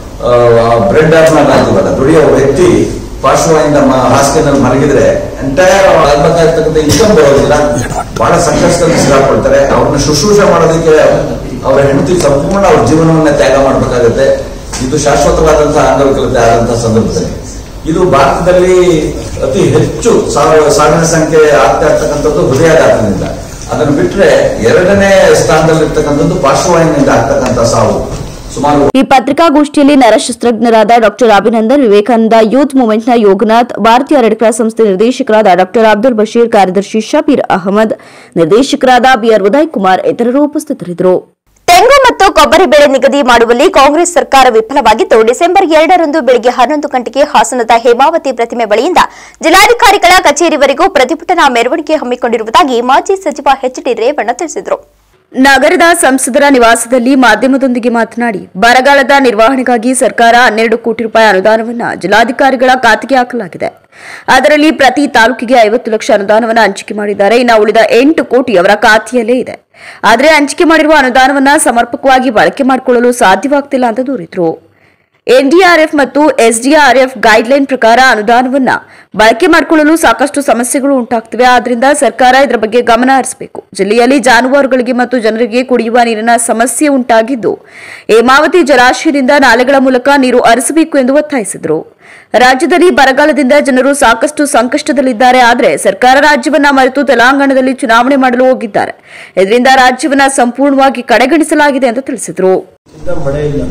ಬ್ರೆಡ್ ಅರ್ನರ್ ಆಗ್ತೀವಲ್ಲ ದುಡಿಯೋ ವ್ಯಕ್ತಿ ಪಾರ್ಶ್ವವಾಯಿಂದ ಹಾಸಿಗೆನಲ್ಲಿ ಮಲಗಿದ್ರೆ ಎಂಟೈರ್ ಆಗ್ಬೇಕಾ ಇರ್ತಕ್ಕಂಥ ಇನ್ಕಮ್ ಬರೋದಿಲ್ಲ ಬಹಳ ಸಂಕಷ್ಟದಲ್ಲಿ ಸಿಗಾಕೊಳ್ತಾರೆ ಅವ್ರನ್ನ ಶುಶ್ರೂಷೆ ಮಾಡೋದಕ್ಕೆ ಅವರ ಹೆಂಡತಿ ಸಂಪೂರ್ಣ ಅವ್ರ ಜೀವನವನ್ನ ತ್ಯಾಗ ಮಾಡ್ಬೇಕಾಗತ್ತೆ ಇದು ಶಾಶ್ವತವಾದಂತಹ ಅಂಗವಿಕಲತೆ ಆದಂತಹ ಸಂದರ್ಭದಲ್ಲಿ ಇದು ಭಾರತದಲ್ಲಿ ಅತಿ ಹೆಚ್ಚು ಸಾವ- ಸಾವಿನ ಸಂಖ್ಯೆ ಆಗ್ತಾ ಇರ್ತಕ್ಕಂಥದ್ದು ಹೃದಯಾಘಾತದಿಂದ ಅದನ್ನು ಬಿಟ್ರೆ ಎರಡನೇ ಸ್ಥಾನದಲ್ಲಿರ್ತಕ್ಕಂಥದ್ದು ಪಾರ್ಶ್ವವಾಯುವಿನಿಂದ ಆಗ್ತಕ್ಕಂಥ ಸಾವು ಸುಮಾರು ಈ ಪತ್ರಿಕಾಗೋಷ್ಠಿಯಲ್ಲಿ ನರಶಸ್ತ್ರಜ್ಞರಾದ ಡಾಕ್ಟರ್ ಅಭಿನಂದನ್ ವಿವೇಕಾನಂದ ಯೂತ್ ಮೂವ್ಮೆಂಟ್ನ ಯೋಗನಾಥ್ ಭಾರತೀಯ ರೆಡ್ ಕ್ರಾಸ್ ಸಂಸ್ಥೆ ನಿರ್ದೇಶಕರಾದ ಡಾಕ್ಟರ್ ಅಬ್ದುಲ್ ಬಶೀರ್ ಕಾರ್ಯದರ್ಶಿ ಶಬೀರ್ ಅಹಮದ್ ನಿರ್ದೇಶಕರಾದ ಬಿಆರ್ ಉದಯ್ ಕುಮಾರ್ ಇತರರು ಉಪಸ್ಥಿತರಿದ್ದರು ತೆಂಗು ಮತ್ತು ಕೊಬ್ಬರಿ ಬೆಳೆ ನಿಗದಿ ಮಾಡುವಲ್ಲಿ ಕಾಂಗ್ರೆಸ್ ಸರ್ಕಾರ ವಿಫಲವಾಗಿದ್ದು ಡಿಸೆಂಬರ್ ಎರಡರಂದು ಬೆಳಗ್ಗೆ ಹನ್ನೊಂದು ಗಂಟೆಗೆ ಹಾಸನದ ಹೇಮಾವತಿ ಪ್ರತಿಮೆ ಬಳಿಯಿಂದ ಜಿಲ್ಲಾಧಿಕಾರಿಗಳ ಕಚೇರಿವರೆಗೂ ಪ್ರತಿಭಟನಾ ಮೆರವಣಿಗೆ ಹಮ್ಮಿಕೊಂಡಿರುವುದಾಗಿ ಮಾಜಿ ಸಚಿವ ಎಚ್ ಡಿ ರೇವಣ್ಣ ತಿಳಿಸಿದರು ನಗರದ ಸಂಸದರ ನಿವಾಸದಲ್ಲಿ ಮಾಧ್ಯಮದೊಂದಿಗೆ ಮಾತನಾಡಿ ಬರಗಾಲದ ನಿರ್ವಹಣೆಗಾಗಿ ಸರ್ಕಾರ ಹನ್ನೆರಡು ಕೋಟಿ ರೂಪಾಯಿ ಅನುದಾನವನ್ನು ಜಿಲ್ಲಾಧಿಕಾರಿಗಳ ಖಾತೆಗೆ ಹಾಕಲಾಗಿದೆ ಅದರಲ್ಲಿ ಪ್ರತಿ ತಾಲೂಕಿಗೆ ಐವತ್ತು ಲಕ್ಷ ಅನುದಾನವನ್ನು ಹಂಚಿಕೆ ಮಾಡಿದ್ದಾರೆ ಇನ್ನು ಉಳಿದ ಎಂಟು ಕೋಟಿ ಅವರ ಖಾತೆಯಲ್ಲೇ ಇದೆ ಆದರೆ ಹಂಚಿಕೆ ಮಾಡಿರುವ ಅನುದಾನವನ್ನು ಸಮರ್ಪಕವಾಗಿ ಬಳಕೆ ಮಾಡಿಕೊಳ್ಳಲು ಸಾಧ್ಯವಾಗ್ತಿಲ್ಲ ಅಂತ ದೂರಿದ್ರು ಎನ್ಡಿಆರ್ಎಫ್ ಮತ್ತು ಎಸ್ಡಿಆರ್ಎಫ್ ಗೈಡ್ಲೈನ್ ಪ್ರಕಾರ ಅನುದಾನವನ್ನ ಬಳಕೆ ಮಾಡಿಕೊಳ್ಳಲು ಸಾಕಷ್ಟು ಸಮಸ್ಯೆಗಳು ಉಂಟಾಗ್ತಿವೆ ಆದ್ರಿಂದ ಸರ್ಕಾರ ಇದರ ಬಗ್ಗೆ ಗಮನ ಹರಿಸಬೇಕು ಜಿಲ್ಲೆಯಲ್ಲಿ ಜಾನುವಾರುಗಳಿಗೆ ಮತ್ತು ಜನರಿಗೆ ಕುಡಿಯುವ ನೀರಿನ ಸಮಸ್ಯೆ ಉಂಟಾಗಿದ್ದು ಹೇಮಾವತಿ ಜಲಾಶಯದಿಂದ ನಾಲೆಗಳ ಮೂಲಕ ನೀರು ಹರಿಸಬೇಕು ಎಂದು ಒತ್ತಾಯಿಸಿದರು ರಾಜ್ಯದಲ್ಲಿ ಬರಗಾಲದಿಂದ ಜನರು ಸಾಕಷ್ಟು ಸಂಕಷ್ಟದಲ್ಲಿದ್ದಾರೆ ಆದರೆ ಸರ್ಕಾರ ರಾಜ್ಯವನ್ನ ಮರೆತು ತೆಲಂಗಾಣದಲ್ಲಿ ಚುನಾವಣೆ ಮಾಡಲು ಹೋಗಿದ್ದಾರೆ ಇದರಿಂದ ರಾಜ್ಯವನ್ನ ಸಂಪೂರ್ಣವಾಗಿ ಕಡೆಗಣಿಸಲಾಗಿದೆ ಎಂದು ತಿಳಿಸಿದರು ಇಂದ ಮಳೆ ಇಲ್ಲ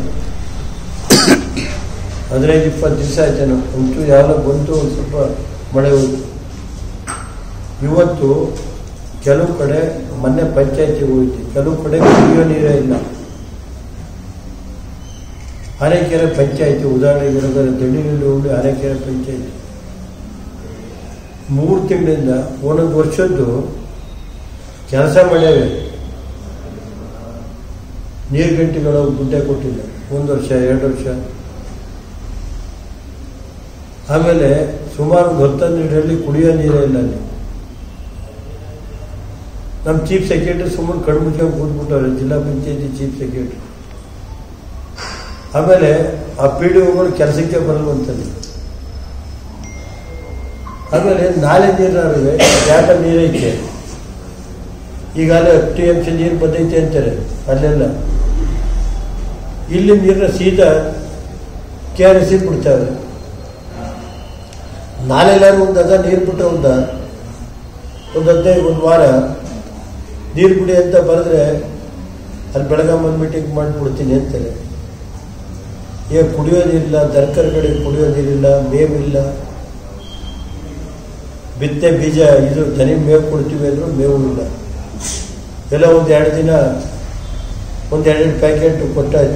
ಹದಿನೈದು ಇಪ್ಪತ್ತು ದಿವಸ ಆಯ್ತೇನೋ ಒಂಚೂರು ಯಾವಾಗ ಬಂತು ಒಂದು ಸ್ವಲ್ಪ ಮಳೆ ಹೋಯ್ತು ಇವತ್ತು ಕೆಲವು ಕಡೆ ಮೊನ್ನೆ ಪಂಚಾಯತಿಗೆ ಹೋಯ್ತು ಕೆಲವು ಕಡೆ ಕುಡಿಯೋ ನೀರೇ ಇಲ್ಲ ಆನೆಕೆರೆ ಪಂಚಾಯತಿ ಉದಾಹರಣೆಗೆ ಹೇಳಿದ್ರೆ ದಣಿನಲ್ಲಿ ಉಳ್ಳಿ ಆನೆಕೆರೆ ಪಂಚಾಯತಿ ಮೂರು ತಿಂಗಳಿಂದ ಒಂದೊಂದು ವರ್ಷದ್ದು ಕೆಲಸ ಮಾಡ್ಯಾವೆ ನೀರು ಗಂಟೆಗಳು ದುಡ್ಡೇ ಕೊಟ್ಟಿಲ್ಲ ಒಂದು ವರ್ಷ ಎರಡು ವರ್ಷ ಆಮೇಲೆ ಸುಮಾರು ಒಂದು ಹತ್ತನ್ನೆರಡರಲ್ಲಿ ಕುಡಿಯೋ ನೀರೇ ಇಲ್ಲ ಅಲ್ಲಿ ನಮ್ಮ ಚೀಫ್ ಸೆಕ್ರೆಟರಿ ಸುಮ್ಮನೆ ಕಣ್ಮುಚ್ಕೊಂಡು ಕೂತ್ಬಿಟ್ಟವ್ರೆ ಜಿಲ್ಲಾ ಪಂಚಾಯತಿ ಚೀಫ್ ಸೆಕ್ರೆಟರಿ ಆಮೇಲೆ ಆ ಪಿ ಡಿ ಒಗಳು ಕೆಲಸಕ್ಕೆ ಬರಲ್ವಂತಲ್ಲಿ ಆಮೇಲೆ ನಾಳೆ ನೀರಿನವ್ರಿಗೆ ಜಾಗ ನೀರೈತೆ ಈಗಾಗಲೇ ಟಿ ಎಮ್ ಸಿ ನೀರು ಬಂದೈತೆ ಅಂತಾರೆ ಅಲ್ಲೆಲ್ಲ ಇಲ್ಲಿ ನೀರನ್ನ ಸೀದಾ ಕೆ ಆರ್ ಎಸ್ ಬಿಡ್ತಾರೆ ನಾಳೆಲ್ಲಾರು ಒಂದು ಅದ ನೀರು ಬಿಟ್ಟು ಒಂದ ಒಂದು ಹದಿನೈದು ಒಂದು ವಾರ ನೀರು ಬಿಡಿ ಅಂತ ಬರೆದ್ರೆ ಅಲ್ಲಿ ಬೆಳಗ್ಗೆ ಬಂದು ಮೀಟಿಂಗ್ ಮಾಡಿಬಿಡ್ತೀನಿ ಅಂತಾರೆ ಈಗ ಕುಡಿಯೋ ನೀರಿಲ್ಲ ತರಕಾರಿಗಳಿಗೆ ಕುಡಿಯೋ ನೀರಿಲ್ಲ ಮೇವಿಲ್ಲ ಬಿತ್ತೆ ಬೀಜ ಇದು ದನಿ ಮೇವು ಕೊಡ್ತೀವಿ ಅಂದ್ರು ಮೇವು ಇಲ್ಲ ಎಲ್ಲ ಒಂದು ಎರಡು ದಿನ ಒಂದು ಎರಡೆರಡು ಪ್ಯಾಕೆಟ್ ಕೊಟ್ಟಾಯ್ತು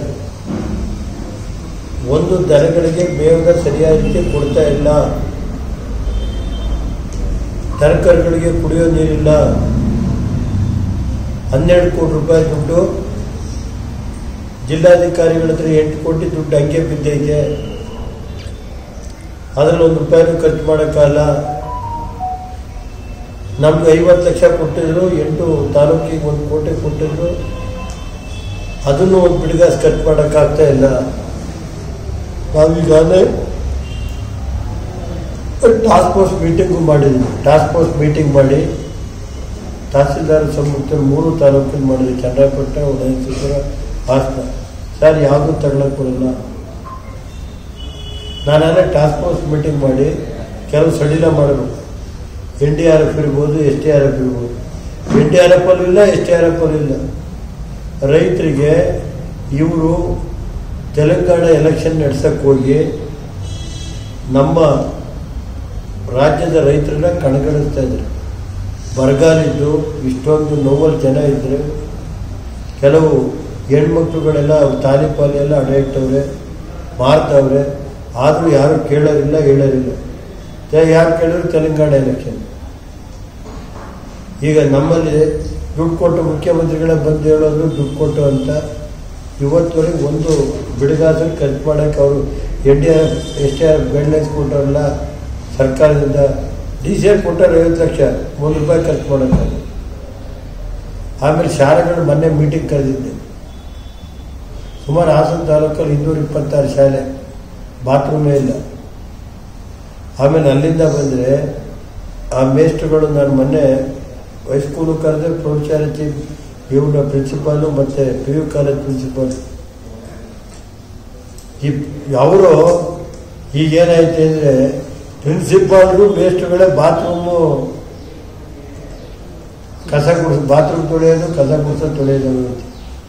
ಒಂದು ದನಗಳಿಗೆ ಮೇವನ್ನ ಸರಿಯಾದ ರೀತಿ ಕೊಡ್ತಾ ಇಲ್ಲ ತರಕಾರಿಗಳಿಗೆ ಕುಡಿಯೋ ನೀರಿಲ್ಲ ಹನ್ನೆರಡು ಕೋಟಿ ರೂಪಾಯಿ ದುಡ್ಡು ಜಿಲ್ಲಾಧಿಕಾರಿಗಳ ಹತ್ರ ಎಂಟು ಕೋಟಿ ದುಡ್ಡು ಹಂಗೆ ಬಿದ್ದೈತೆ ಅದರಲ್ಲಿ ಒಂದು ರೂಪಾಯಿನೂ ಖರ್ಚು ಮಾಡೋಕ್ಕಲ್ಲ ನಮ್ಗೆ ಐವತ್ತು ಲಕ್ಷ ಕೊಟ್ಟಿದ್ರು ಎಂಟು ತಾಲೂಕಿಗೆ ಒಂದು ಕೋಟಿ ಕೊಟ್ಟಿದ್ರು ಅದನ್ನು ಒಂದು ಬಿಡುಗಾಸ್ ಖರ್ಚು ಮಾಡೋಕ್ಕಾಗ್ತಾ ಇಲ್ಲ ನಾವೀಗಾಗಲೇ ಟಾಸ್ಕ್ ಫೋರ್ಸ್ ಮೀಟಿಂಗು ಮಾಡಿದ್ವಿ ಟಾಸ್ಕ್ ಫೋರ್ಸ್ ಮೀಟಿಂಗ್ ಮಾಡಿ ತಹಸೀಲ್ದಾರ್ ಸಮ್ಮುಖದಲ್ಲಿ ಮೂರು ತಾಲೂಕಿನ ಮಾಡಿದ್ವಿ ಚನ್ನರಾಯಪಟ್ಟಣ ಉದಯನಪುರ ಹಾಸನ ಸರ್ ಯಾವುದೂ ತಗೊಳಕ್ ಬರಲ್ಲ ನಾನೆಲ್ಲ ಟಾಸ್ಕ್ ಫೋರ್ಸ್ ಮೀಟಿಂಗ್ ಮಾಡಿ ಕೆಲವು ಸಡಿಲ ಮಾಡಬೇಕು ಎನ್ ಡಿ ಆರ್ ಎಫ್ ಇರ್ಬೋದು ಎಸ್ ಟಿ ಆರ್ ಎಫ್ ಇರ್ಬೋದು ಎನ್ ಡಿ ಆರ್ ಎಫ್ ಅಲ್ಲೂ ಇಲ್ಲ ಎಸ್ ಟಿ ಆರ್ ಎಫ್ ಅಲ್ಲೂ ಇಲ್ಲ ರೈತರಿಗೆ ಇವರು ತೆಲಂಗಾಣ ಎಲೆಕ್ಷನ್ ನಡೆಸಕ್ಕೆ ಹೋಗಿ ನಮ್ಮ ರಾಜ್ಯದ ರೈತರನ್ನ ಕಣಗಣಿಸ್ತಾ ಇದ್ರು ಬರಗಾಲಿದ್ದು ಇಷ್ಟೊಂದು ನೋವಲ್ ಜನ ಇದ್ರೆ ಕೆಲವು ಹೆಣ್ಮಕ್ಳುಗಳೆಲ್ಲ ತಾಲಿ ಪಾಲಿ ಎಲ್ಲ ಅಡೆ ಇಟ್ಟವ್ರೆ ಮಾರ್ತವ್ರೆ ಆದರೂ ಯಾರು ಕೇಳೋರಿಲ್ಲ ಹೇಳೋರಿಲ್ಲ ತೆ- ಯಾರು ಕೇಳಿದ್ರು ತೆಲಂಗಾಣ ಎಲೆಕ್ಷನ್ ಈಗ ನಮ್ಮಲ್ಲಿ ದುಡ್ಡು ಕೊಟ್ಟು ಮುಖ್ಯಮಂತ್ರಿಗಳೇ ಬಂದು ಹೇಳೋದು ದುಡ್ಡು ಕೊಟ್ಟು ಅಂತ ಇವತ್ತವರೆಗೆ ಒಂದು ಬಿಡುಗಾಸಲ್ಲಿ ಖರ್ಚು ಮಾಡೋಕ್ಕೆ ಅವರು N D R S T R guidelines ಕೊಟ್ಟವರಲ್ಲ ಸರ್ಕಾರದಿಂದ ಡಿ ಸಿ ಆರ್ ಕೊಟ್ಟರೆ ಐವತ್ತು ಲಕ್ಷ ಮೂರು ರೂಪಾಯಿ ಖರ್ಚು ಮಾಡೋಕ್ಕಾಗ ಆಮೇಲೆ ಶಾಲೆಗಳು ಮೊನ್ನೆ ಮೀಟಿಂಗ್ ಕರೆದಿದ್ದೆ ಸುಮಾರು ಹಾಸನ ತಾಲೂಕಲ್ಲಿ ಇನ್ನೂರ ಇಪ್ಪತ್ತಾರು ಶಾಲೆ ಬಾತ್ರೂಮೇ ಇಲ್ಲ ಆಮೇಲೆ ಅಲ್ಲಿಂದ ಬಂದರೆ ಆ ಮೇಸ್ಟ್ರುಗಳು ನಾನು ಮೊನ್ನೆ ಹೈಸ್ಕೂಲು ಕರೆದ್ರೆ ಪ್ರೌಢಶಾಲೆ ಇವನ ಪ್ರಿನ್ಸಿಪಾಲು ಮತ್ತು ಪಿ ಯು ಕಾಲೇಜ್ ಪ್ರಿನ್ಸಿಪಾಲ್ ಈ ಅವರು ಈಗೇನಾಯ್ತು ಅಂದರೆ ಪ್ರಿನ್ಸಿಪಾಲ್ರು ಮೇಸ್ಟ್ರುಗಳೇ ಬಾತ್ರೂಮು ಕಸ ಗುಡಿಸ್ ಬಾತ್ರೂಮ್ ತೊಳೆಯೋದು ಕಸ ಗುಡಿಸೋ ತೊಳೆಯೋದು ಅಂತ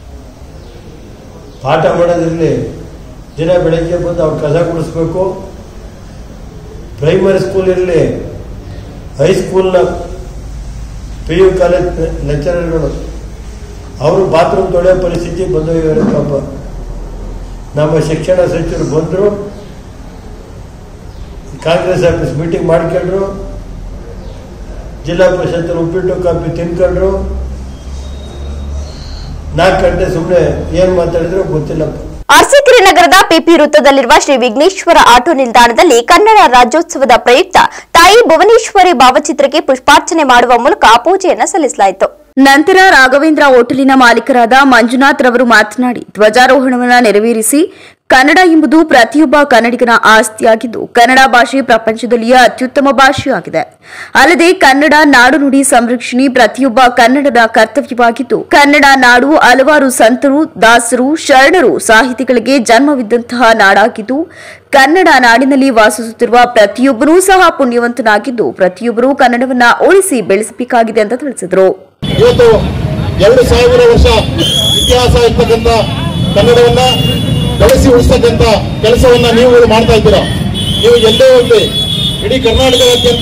ಪಾಠ ಮಾಡೋದಿರಲಿ ದಿನ ಬೆಳಗ್ಗೆ ಬಂದು ಅವ್ರು ಕಸ ಗುಡಿಸ್ಬೇಕು ಪ್ರೈಮರಿ ಸ್ಕೂಲ್ ಇರಲಿ ಹೈಸ್ಕೂಲ್ನ ಪಿ ಯು ಕಾಲೇಜ್ ಲೆಕ್ಚರರ್ಗಳು ಅವರು ಬಾತ್ರೂಮ್ ತೊಳೆಯೋ ಪರಿಸ್ಥಿತಿ ಬಂದೋಗಿದ್ದಾರೆ ಪಾಪ ನಮ್ಮ ಶಿಕ್ಷಣ ಸಚಿವರು ಬಂದರು ಕಾಂಗ್ರೆಸ್ ಆಫೀಸ್ ಮೀಟಿಂಗ್ ಮಾಡ್ಕೊಂಡ್ರು ಜಿಲ್ಲಾ ಪರಿಷತ್ ಉಪ್ಪಿಟ್ಟು ಕಾಫಿ ತಿನ್ಕೊಂಡ್ರು ನಾಲ್ಕು ಗಂಟೆ ಸುಮ್ಮನೆ ಏನು ಮಾತಾಡಿದ್ರು ಗೊತ್ತಿಲ್ಲಪ್ಪ ಅರಸೀಕೆರೆ ನಗರದ ಪಿಪಿ ವೃತ್ತದಲ್ಲಿರುವ ಶ್ರೀ ವಿಘ್ನೇಶ್ವರ ಆಟೋ ನಿಲ್ದಾಣದಲ್ಲಿ ಕನ್ನಡ ರಾಜ್ಯೋತ್ಸವದ ಪ್ರಯುಕ್ತ ತಾಯಿ ಭುವನೇಶ್ವರಿ ಭಾವಚಿತ್ರಕ್ಕೆ ಪುಷ್ಪಾರ್ಚನೆ ಮಾಡುವ ಮೂಲಕ ಪೂಜೆಯನ್ನು ಸಲ್ಲಿಸಲಾಯಿತು ನಂತರ ರಾಘವೇಂದ್ರ ಹೋಟೆಲಿನ ಮಾಲೀಕರಾದ ಮಂಜುನಾಥ್ ರವರು ಮಾತನಾಡಿ ಧ್ವಜಾರೋಹಣವನ್ನು ನೆರವೇರಿಸಿ ಕನ್ನಡ ಎಂಬುದು ಪ್ರತಿಯೊಬ್ಬ ಕನ್ನಡಿಗನ ಆಸ್ತಿಯಾಗಿದ್ದು ಕನ್ನಡ ಭಾಷೆ ಪ್ರಪಂಚದಲ್ಲಿಯ ಅತ್ಯುತ್ತಮ ಭಾಷೆಯಾಗಿದೆ ಅಲ್ಲದೆ ಕನ್ನಡ ನಾಡು ನುಡಿ ಸಂರಕ್ಷಣೆ ಪ್ರತಿಯೊಬ್ಬ ಕನ್ನಡದ ಕರ್ತವ್ಯವಾಗಿದ್ದು ಕನ್ನಡ ನಾಡು ಹಲವಾರು ಸಂತರು ದಾಸರು ಶರಣರು ಸಾಹಿತಿಗಳಿಗೆ ಜನ್ಮವಿದ್ದಂತಹ ನಾಡಾಗಿದ್ದು ಕನ್ನಡ ನಾಡಿನಲ್ಲಿ ವಾಸಿಸುತ್ತಿರುವ ಪ್ರತಿಯೊಬ್ಬರೂ ಸಹ ಪುಣ್ಯವಂತನಾಗಿದ್ದು ಪ್ರತಿಯೊಬ್ಬರೂ ಕನ್ನಡವನ್ನ ಉಳಿಸಿ ಬೆಳೆಸಬೇಕಾಗಿದೆ ಅಂತ ತಿಳಿಸಿದರು ಇವತ್ತು ಎರಡು ಸಾವಿರ ವರ್ಷ ಇತಿಹಾಸ ಇರ್ತಕ್ಕಂಥ ಕನ್ನಡವನ್ನ ಬೆಳೆಸಿ ಉಳಿಸ್ತಕ್ಕಂಥ ಕೆಲಸವನ್ನ ನೀವು ಮಾಡ್ತಾ ಇದ್ದೀರಾ ನೀವು ಎಲ್ಲೇ ಹೋಗ್ಲಿ ಇಡೀ ಕರ್ನಾಟಕದಾದ್ಯಂತ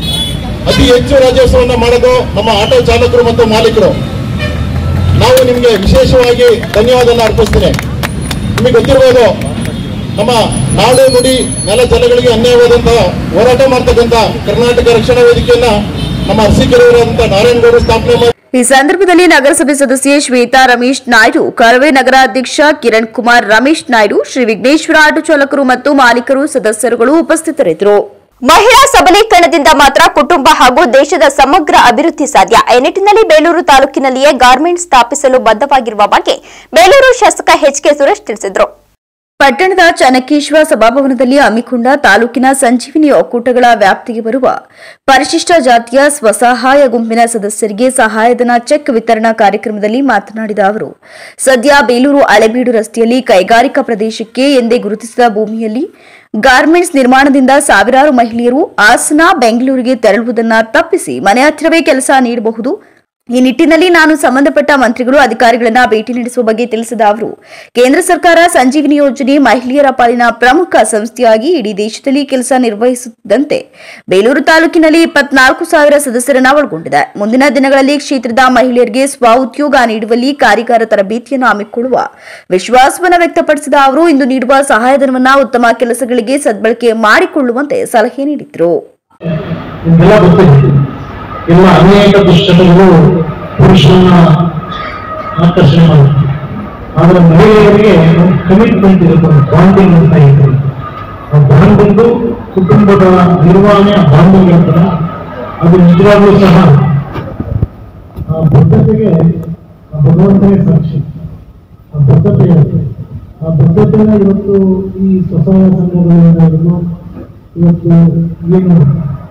ಅತಿ ಹೆಚ್ಚು ರಾಜ್ಯೋತ್ಸವನ್ನ ಮಾಡೋದು ನಮ್ಮ ಆಟೋ ಚಾಲಕರು ಮತ್ತು ಮಾಲೀಕರು ನಾವು ನಿಮಗೆ ವಿಶೇಷವಾಗಿ ಧನ್ಯವಾದನ ಅರ್ಪಿಸ್ತೀನಿ ನಿಮಗೆ ಗೊತ್ತಿರ್ಬೋದು ನಮ್ಮ ನಾಡು ನುಡಿ ನೆಲ ಜಲಗಳಿಗೆ ಅನ್ಯಾಯವಾದಂತಹ ಹೋರಾಟ ಮಾಡ್ತಕ್ಕಂಥ ಕರ್ನಾಟಕ ರಕ್ಷಣಾ ವೇದಿಕೆಯನ್ನ ನಮ್ಮ ಅರಸೀಕೆರೆಯವರಾದಂತಹ ನಾರಾಯಣಗೌಡರು ಸ್ಥಾಪನೆ ಮಾಡಿ ಈ ಸಂದರ್ಭದಲ್ಲಿ ನಗರಸಭೆ ಸದಸ್ಯೆ ಶ್ವೇತಾ ರಮೇಶ್ ನಾಯ್ಡು ಕರವೇ ನಗರಾಧ್ಯಕ್ಷ ಕಿರಣ್ ಕುಮಾರ್ ರಮೇಶ್ ನಾಯ್ಡು ಶ್ರೀ ವಿಘ್ನೇಶ್ವರ ಆಟೋ ಚಾಲಕರು ಮತ್ತು ಮಾಲೀಕರು ಸದಸ್ಯರುಗಳು ಉಪಸ್ಥಿತರಿದ್ದರು ಮಹಿಳಾ ಸಬಲೀಕರಣದಿಂದ ಮಾತ್ರ ಕುಟುಂಬ ಹಾಗೂ ದೇಶದ ಸಮಗ್ರ ಅಭಿವೃದ್ಧಿ ಸಾಧ್ಯ ಈ ನಿಟ್ಟಿನಲ್ಲಿ ಬೇಲೂರು ತಾಲೂಕಿನಲ್ಲಿಯೇ ಗಾರ್ಮೆಂಟ್ ಸ್ಥಾಪಿಸಲು ಬದ್ಧವಾಗಿರುವ ಬಗ್ಗೆ ಬೇಲೂರು ಶಾಸಕ ಎಚ್ ಕೆ ಸುರೇಶ್ ತಿಳಿಸಿದರು ಪಟ್ಟಣದ ಚನ್ನಕೇಶ್ವರ ಸಭಾಭವನದಲ್ಲಿ ಹಮ್ಮಿಕೊಂಡ ತಾಲೂಕಿನ ಸಂಜೀವಿನಿ ಒಕ್ಕೂಟಗಳ ವ್ಯಾಪ್ತಿಗೆ ಬರುವ ಪರಿಶಿಷ್ಟ ಜಾತಿಯ ಸ್ವಸಹಾಯ ಗುಂಪಿನ ಸದಸ್ಯರಿಗೆ ಸಹಾಯಧನ ಚೆಕ್ ವಿತರಣಾ ಕಾರ್ಯಕ್ರಮದಲ್ಲಿ ಮಾತನಾಡಿದ ಅವರು ಸದ್ಯ ಬೇಲೂರು ಹಳೆಬೀಡು ರಸ್ತೆಯಲ್ಲಿ ಕೈಗಾರಿಕಾ ಪ್ರದೇಶಕ್ಕೆ ಎಂದೇ ಗುರುತಿಸಿದ ಭೂಮಿಯಲ್ಲಿ ಗಾರ್ಮೆಂಟ್ಸ್ ನಿರ್ಮಾಣದಿಂದ ಸಾವಿರಾರು ಮಹಿಳೆಯರು ಹಾಸನ ಬೆಂಗಳೂರಿಗೆ ತೆರಳುವುದನ್ನ ತಪ್ಪಿಸಿ ಮನೆ ಹತ್ತಿರವೇ ಕೆಲಸ ನೀಡಬಹುದು ಈ ನಿಟ್ಟಿನಲ್ಲಿ ನಾನು ಸಂಬಂಧಪಟ್ಟ ಮಂತ್ರಿಗಳು ಅಧಿಕಾರಿಗಳನ್ನ ಭೇಟಿ ನಡೆಸುವ ಬಗ್ಗೆ ತಿಳಿಸಿದ ಅವರು ಕೇಂದ್ರ ಸರ್ಕಾರ ಸಂಜೀವಿನಿ ಯೋಜನೆ ಮಹಿಳೆಯರ ಪಾಲಿನ ಪ್ರಮುಖ ಸಂಸ್ಥೆಯಾಗಿ ಇಡೀ ದೇಶದಲ್ಲಿ ಕೆಲಸ ನಿರ್ವಹಿಸುತ್ತಿದ್ದಂತೆ ಬೇಲೂರು ತಾಲೂಕಿನಲ್ಲಿ ಇಪ್ಪತ್ನಾಲ್ಕು ಸಾವಿರ ಸದಸ್ಯರನ್ನ ಒಳಗೊಂಡಿದೆ ಮುಂದಿನ ದಿನಗಳಲ್ಲಿ ಕ್ಷೇತ್ರದ ಮಹಿಳೆಯರಿಗೆ ಸ್ವ ಉದ್ಯೋಗ ನೀಡುವಲ್ಲಿ ಕಾರ್ಯಗಾರ ತರಬೇತಿಯನ್ನು ಹಮ್ಮಿಕೊಳ್ಳುವ ವಿಶ್ವಾಸವನ್ನು ವ್ಯಕ್ತಪಡಿಸಿದ ಅವರು ಇಂದು ನೀಡುವ ಸಹಾಯಧನವನ್ನ ಉತ್ತಮ ಕೆಲಸಗಳಿಗೆ ಸದ್ಬಳಕೆ ಮಾಡಿಕೊಳ್ಳುವಂತೆ ಸಲಹೆ ನೀಡಿದರು ನಿಮ್ಗೆಲ್ಲ ಗೊತ್ತಿದೆ ಎಲ್ಲ ಅನೇಕ ದುಶ್ಚಟಗಳು ಪುರುಷರನ್ನ ಆಕರ್ಷಣೆ ಮಾಡುತ್ತೆ ಆದ್ರೆ ಮಹಿಳೆಯರಿಗೆ ಒಂದು ಕಮಿಟ್ಮೆಂಟ್ ಇರುತ್ತೆ ಒಂದು ಬಾಂಡಿಂಗ್ ಅಂತ ಇದೆ ಆ ಬಾಂಡಿಂಗು ಕುಟುಂಬದ ನಿರ್ವಹಣೆ ಆ ಬಾಂಡಿಂಗ್ ಇರ್ತದೆ ಅದು ನಿಜವಾಗ್ಲೂ ಸಹ ಆ ಬದ್ಧತೆಗೆ ಆ ಭಗವಂತನೇ ಸಾಕ್ಷಿ ಆ ಬದ್ಧತೆ ಇರುತ್ತೆ ಆ ಬದ್ಧತೆನ ಇವತ್ತು ಈ ಸ್ವಸಹಾಯ ಸಂಘಗಳಿಂದ ಹಿಡಿದು ಇವತ್ತು ಏನು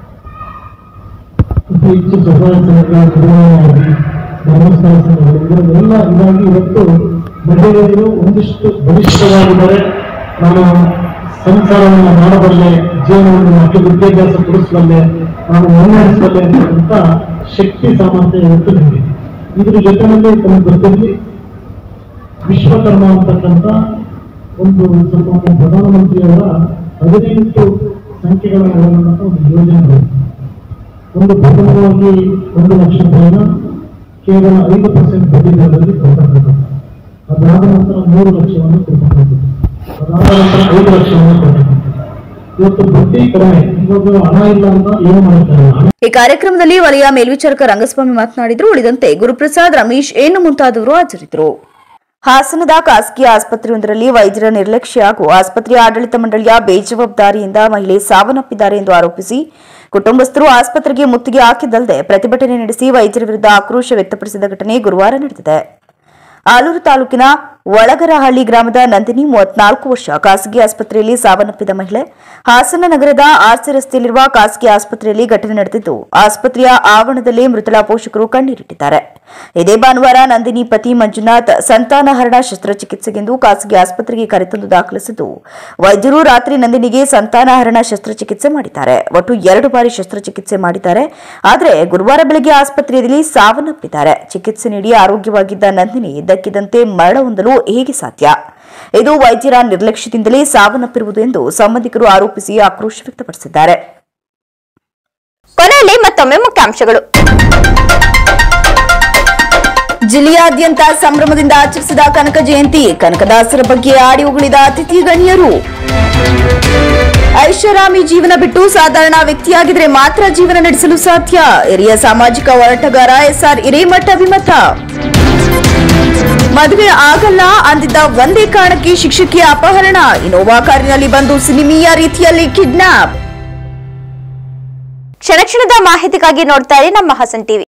ಅತಿ ಹೆಚ್ಚು ಸ್ವಸಹಾಯ ಸಂಘಗಳ ನಿರ್ವಹಣೆಯಾಗಿ ಧರ್ಮಸ್ಥಳ ಸಂಘಗಳು ಇದರಲ್ಲೆಲ್ಲ ಇದಾಗಿ ಇವತ್ತು ಮಹಿಳೆಯರು ಒಂದಿಷ್ಟು ಬಲಿಷ್ಠವಾಗಿದ್ದಾರೆ ನಾನು ಸಂಸಾರವನ್ನು ಮಾಡಬಲ್ಲೆ ಜೀವನವನ್ನು ಮಕ್ಕಳ ವಿದ್ಯಾಭ್ಯಾಸ ಕೊಡಿಸಬಲ್ಲೆ ನಾನು ಮುನ್ನಡೆಸಬಲ್ಲೆ ಅಂತಕ್ಕಂಥ ಶಕ್ತಿ ಸಾಮರ್ಥ್ಯ ಇವತ್ತು ನನಗೆ ಇದ್ರ ಜೊತೆಯಲ್ಲಿ ತಮಗೆ ಗೊತ್ತಿರಲಿ ವಿಶ್ವಕರ್ಮ ಅಂತಕ್ಕಂಥ ಒಂದು ಸನ್ಮಾನ್ಯ ಪ್ರಧಾನಮಂತ್ರಿಯವರ ಹದಿನೆಂಟು ಸಂಖ್ಯೆಗಳನ್ನು ಒಳಗೊಂಡಂತ ಒಂದು ಯೋಜನೆ ಬರುತ್ತೆ ಒಂದು ಪ್ರಥಮವಾಗಿ ಒಂದು ಲಕ್ಷ ರೂಪಾಯಿನ ಕೇವಲ ಐದು ಪರ್ಸೆಂಟ್ ಬಡ್ಡಿ ದರದಲ್ಲಿ ಕೊಡ್ತಕ್ಕಂಥದ್ದು ಅದಾದ ನಂತರ ಮೂರು ಲಕ್ಷವನ್ನು ಕೊಡ್ತಕ್ಕಂಥದ್ದು ಅದಾದ ನಂತರ ಐದು ಲಕ್ಷವನ್ನು ಕೊಡ್ತಕ್ಕಂಥದ್ದು ಇವತ್ತು ಬಡ್ಡಿ ಕಡಿಮೆ ಇವಾಗ ಹಣ ಇಲ್ಲ ಅಂತ ಏನು ಮಾಡ್ತಾರೆ ಹಣ ಈ ಕಾರ್ಯಕ್ರಮದಲ್ಲಿ ವಲಯ ಮೇಲ್ವಿಚಾರಕ ರಂಗಸ್ವಾಮಿ ಮಾತನಾಡಿದ್ರು ಉಳಿದಂತೆ ಗುರುಪ್ರಸಾದ್ ರಮೇಶ್ ಏನು ಮುಂತಾದವರು ಹಾಜರಿದ್ದರು ಹಾಸನದ ಖಾಸಗಿ ಆಸ್ಪತ್ರೆಯೊಂದರಲ್ಲಿ ವೈದ್ಯರ ನಿರ್ಲಕ್ಷ್ಯ ಹಾಗೂ ಆಸ್ಪತ್ರೆಯ ಆಡಳಿತ ಮಂಡಳಿಯ ಬೇಜವಾಬ್ದಾರಿಯಿಂದ ಮಹಿಳೆ ಸಾವನ್ನಪ್ಪಿದ್ದಾರೆ ಎಂದು ಆರೋಪಿಸಿ ಕುಟುಂಬಸ್ಥರು ಆಸ್ಪತ್ರೆಗೆ ಮುತ್ತಿಗೆ ಹಾಕಿದ್ದಲ್ಲದೆ ಪ್ರತಿಭಟನೆ ನಡೆಸಿ ವೈದ್ಯರ ವಿರುದ್ಧ ಆಕ್ರೋಶ ವ್ಯಕ್ತಪಡಿಸಿದ ಘಟನೆ ಗುರುವಾರ ನಡೆದಿದೆ ಆಲೂರು ತಾಲೂಕಿನ ಒಳಗರಹಳ್ಳಿ ಗ್ರಾಮದ ನಂದಿನಿ ಮೂವತ್ನಾಲ್ಕು ವರ್ಷ ಖಾಸಗಿ ಆಸ್ಪತ್ರೆಯಲ್ಲಿ ಸಾವನ್ನಪ್ಪಿದ ಮಹಿಳೆ ಹಾಸನ ನಗರದ ಆರ್ಸಿ ರಸ್ತೆಯಲ್ಲಿರುವ ಖಾಸಗಿ ಆಸ್ಪತ್ರೆಯಲ್ಲಿ ಘಟನೆ ನಡೆದಿದ್ದು ಆಸ್ಪತ್ರೆಯ ಆವರಣದಲ್ಲಿ ಮೃತಳ ಪೋಷಕರು ಕಣ್ಣೀರಿಟ್ಟಿದ್ದಾರೆ ಇದೇ ಭಾನುವಾರ ನಂದಿನಿ ಪತಿ ಮಂಜುನಾಥ್ ಸಂತಾನಹರಣ ಶಸ್ತ್ರಚಿಕಿತ್ಸೆಗೆಂದು ಖಾಸಗಿ ಆಸ್ಪತ್ರೆಗೆ ಕರೆತಂದು ದಾಖಲಿಸಿದ್ದು ವೈದ್ಯರು ರಾತ್ರಿ ನಂದಿನಿಗೆ ಸಂತಾನಹರಣ ಶಸ್ತ್ರಚಿಕಿತ್ಸೆ ಮಾಡಿದ್ದಾರೆ ಒಟ್ಟು ಎರಡು ಬಾರಿ ಶಸ್ತ್ರಚಿಕಿತ್ಸೆ ಮಾಡಿದ್ದಾರೆ ಆದರೆ ಗುರುವಾರ ಬೆಳಗ್ಗೆ ಆಸ್ಪತ್ರೆಯಲ್ಲಿ ಸಾವನ್ನಪ್ಪಿದ್ದಾರೆ ಚಿಕಿತ್ಸೆ ನೀಡಿ ಆರೋಗ್ಯವಾಗಿದ್ದ ನಂದಿನಿ ಇದ್ದಕ್ಕಿದ್ದಂತೆ ಮರಣ ಹೊಂದಲು ಹೇಗೆ ಸಾಧ್ಯ ಇದು ವೈದ್ಯರ ನಿರ್ಲಕ್ಷ್ಯದಿಂದಲೇ ಸಾವನ್ನಪ್ಪಿರುವುದು ಎಂದು ಸಂಬಂಧಿಕರು ಆರೋಪಿಸಿ ಆಕ್ರೋಶ ವ್ಯಕ್ತಪಡಿಸಿದ್ದಾರೆ ಕೊನೆಯಲ್ಲಿ ಮತ್ತೊಮ್ಮೆ ಮುಖ್ಯಾಂಶಗಳು ಜಿಲ್ಲೆಯಾದ್ಯಂತ ಸಂಭ್ರಮದಿಂದ ಆಚರಿಸಿದ ಕನಕ ಜಯಂತಿ ಕನಕದಾಸರ ಬಗ್ಗೆ ಆಡಿ ಉಗುಳಿದ ಅತಿಥಿ ಗಣ್ಯರು ಐಷಾರಾಮಿ ಜೀವನ ಬಿಟ್ಟು ಸಾಧಾರಣ ವ್ಯಕ್ತಿಯಾಗಿದ್ರೆ ಮಾತ್ರ ಜೀವನ ನಡೆಸಲು ಸಾಧ್ಯ ಹಿರಿಯ ಸಾಮಾಜಿಕ ಹೋರಾಟಗಾರ ಎಸ್ಆರ್ ಹಿರೇಮಠ ಅಭಿಮತ ಮದುವೆ ಆಗಲ್ಲ ಅಂದಿದ್ದ ಒಂದೇ ಕಾರಣಕ್ಕೆ ಶಿಕ್ಷಕಿಯ ಅಪಹರಣ ಇನೋವಾ ಕಾರಿನಲ್ಲಿ ಬಂದು ಸಿನಿಮೀಯ ರೀತಿಯಲ್ಲಿ ಕಿಡ್ನಾಪ್ ಕ್ಷಣ ಕ್ಷಣದ ಮಾಹಿತಿಗಾಗಿ ನೋಡ್ತಾ ಇರಿ ನಮ್ಮ ಹಾಸನ್ ಟಿವಿ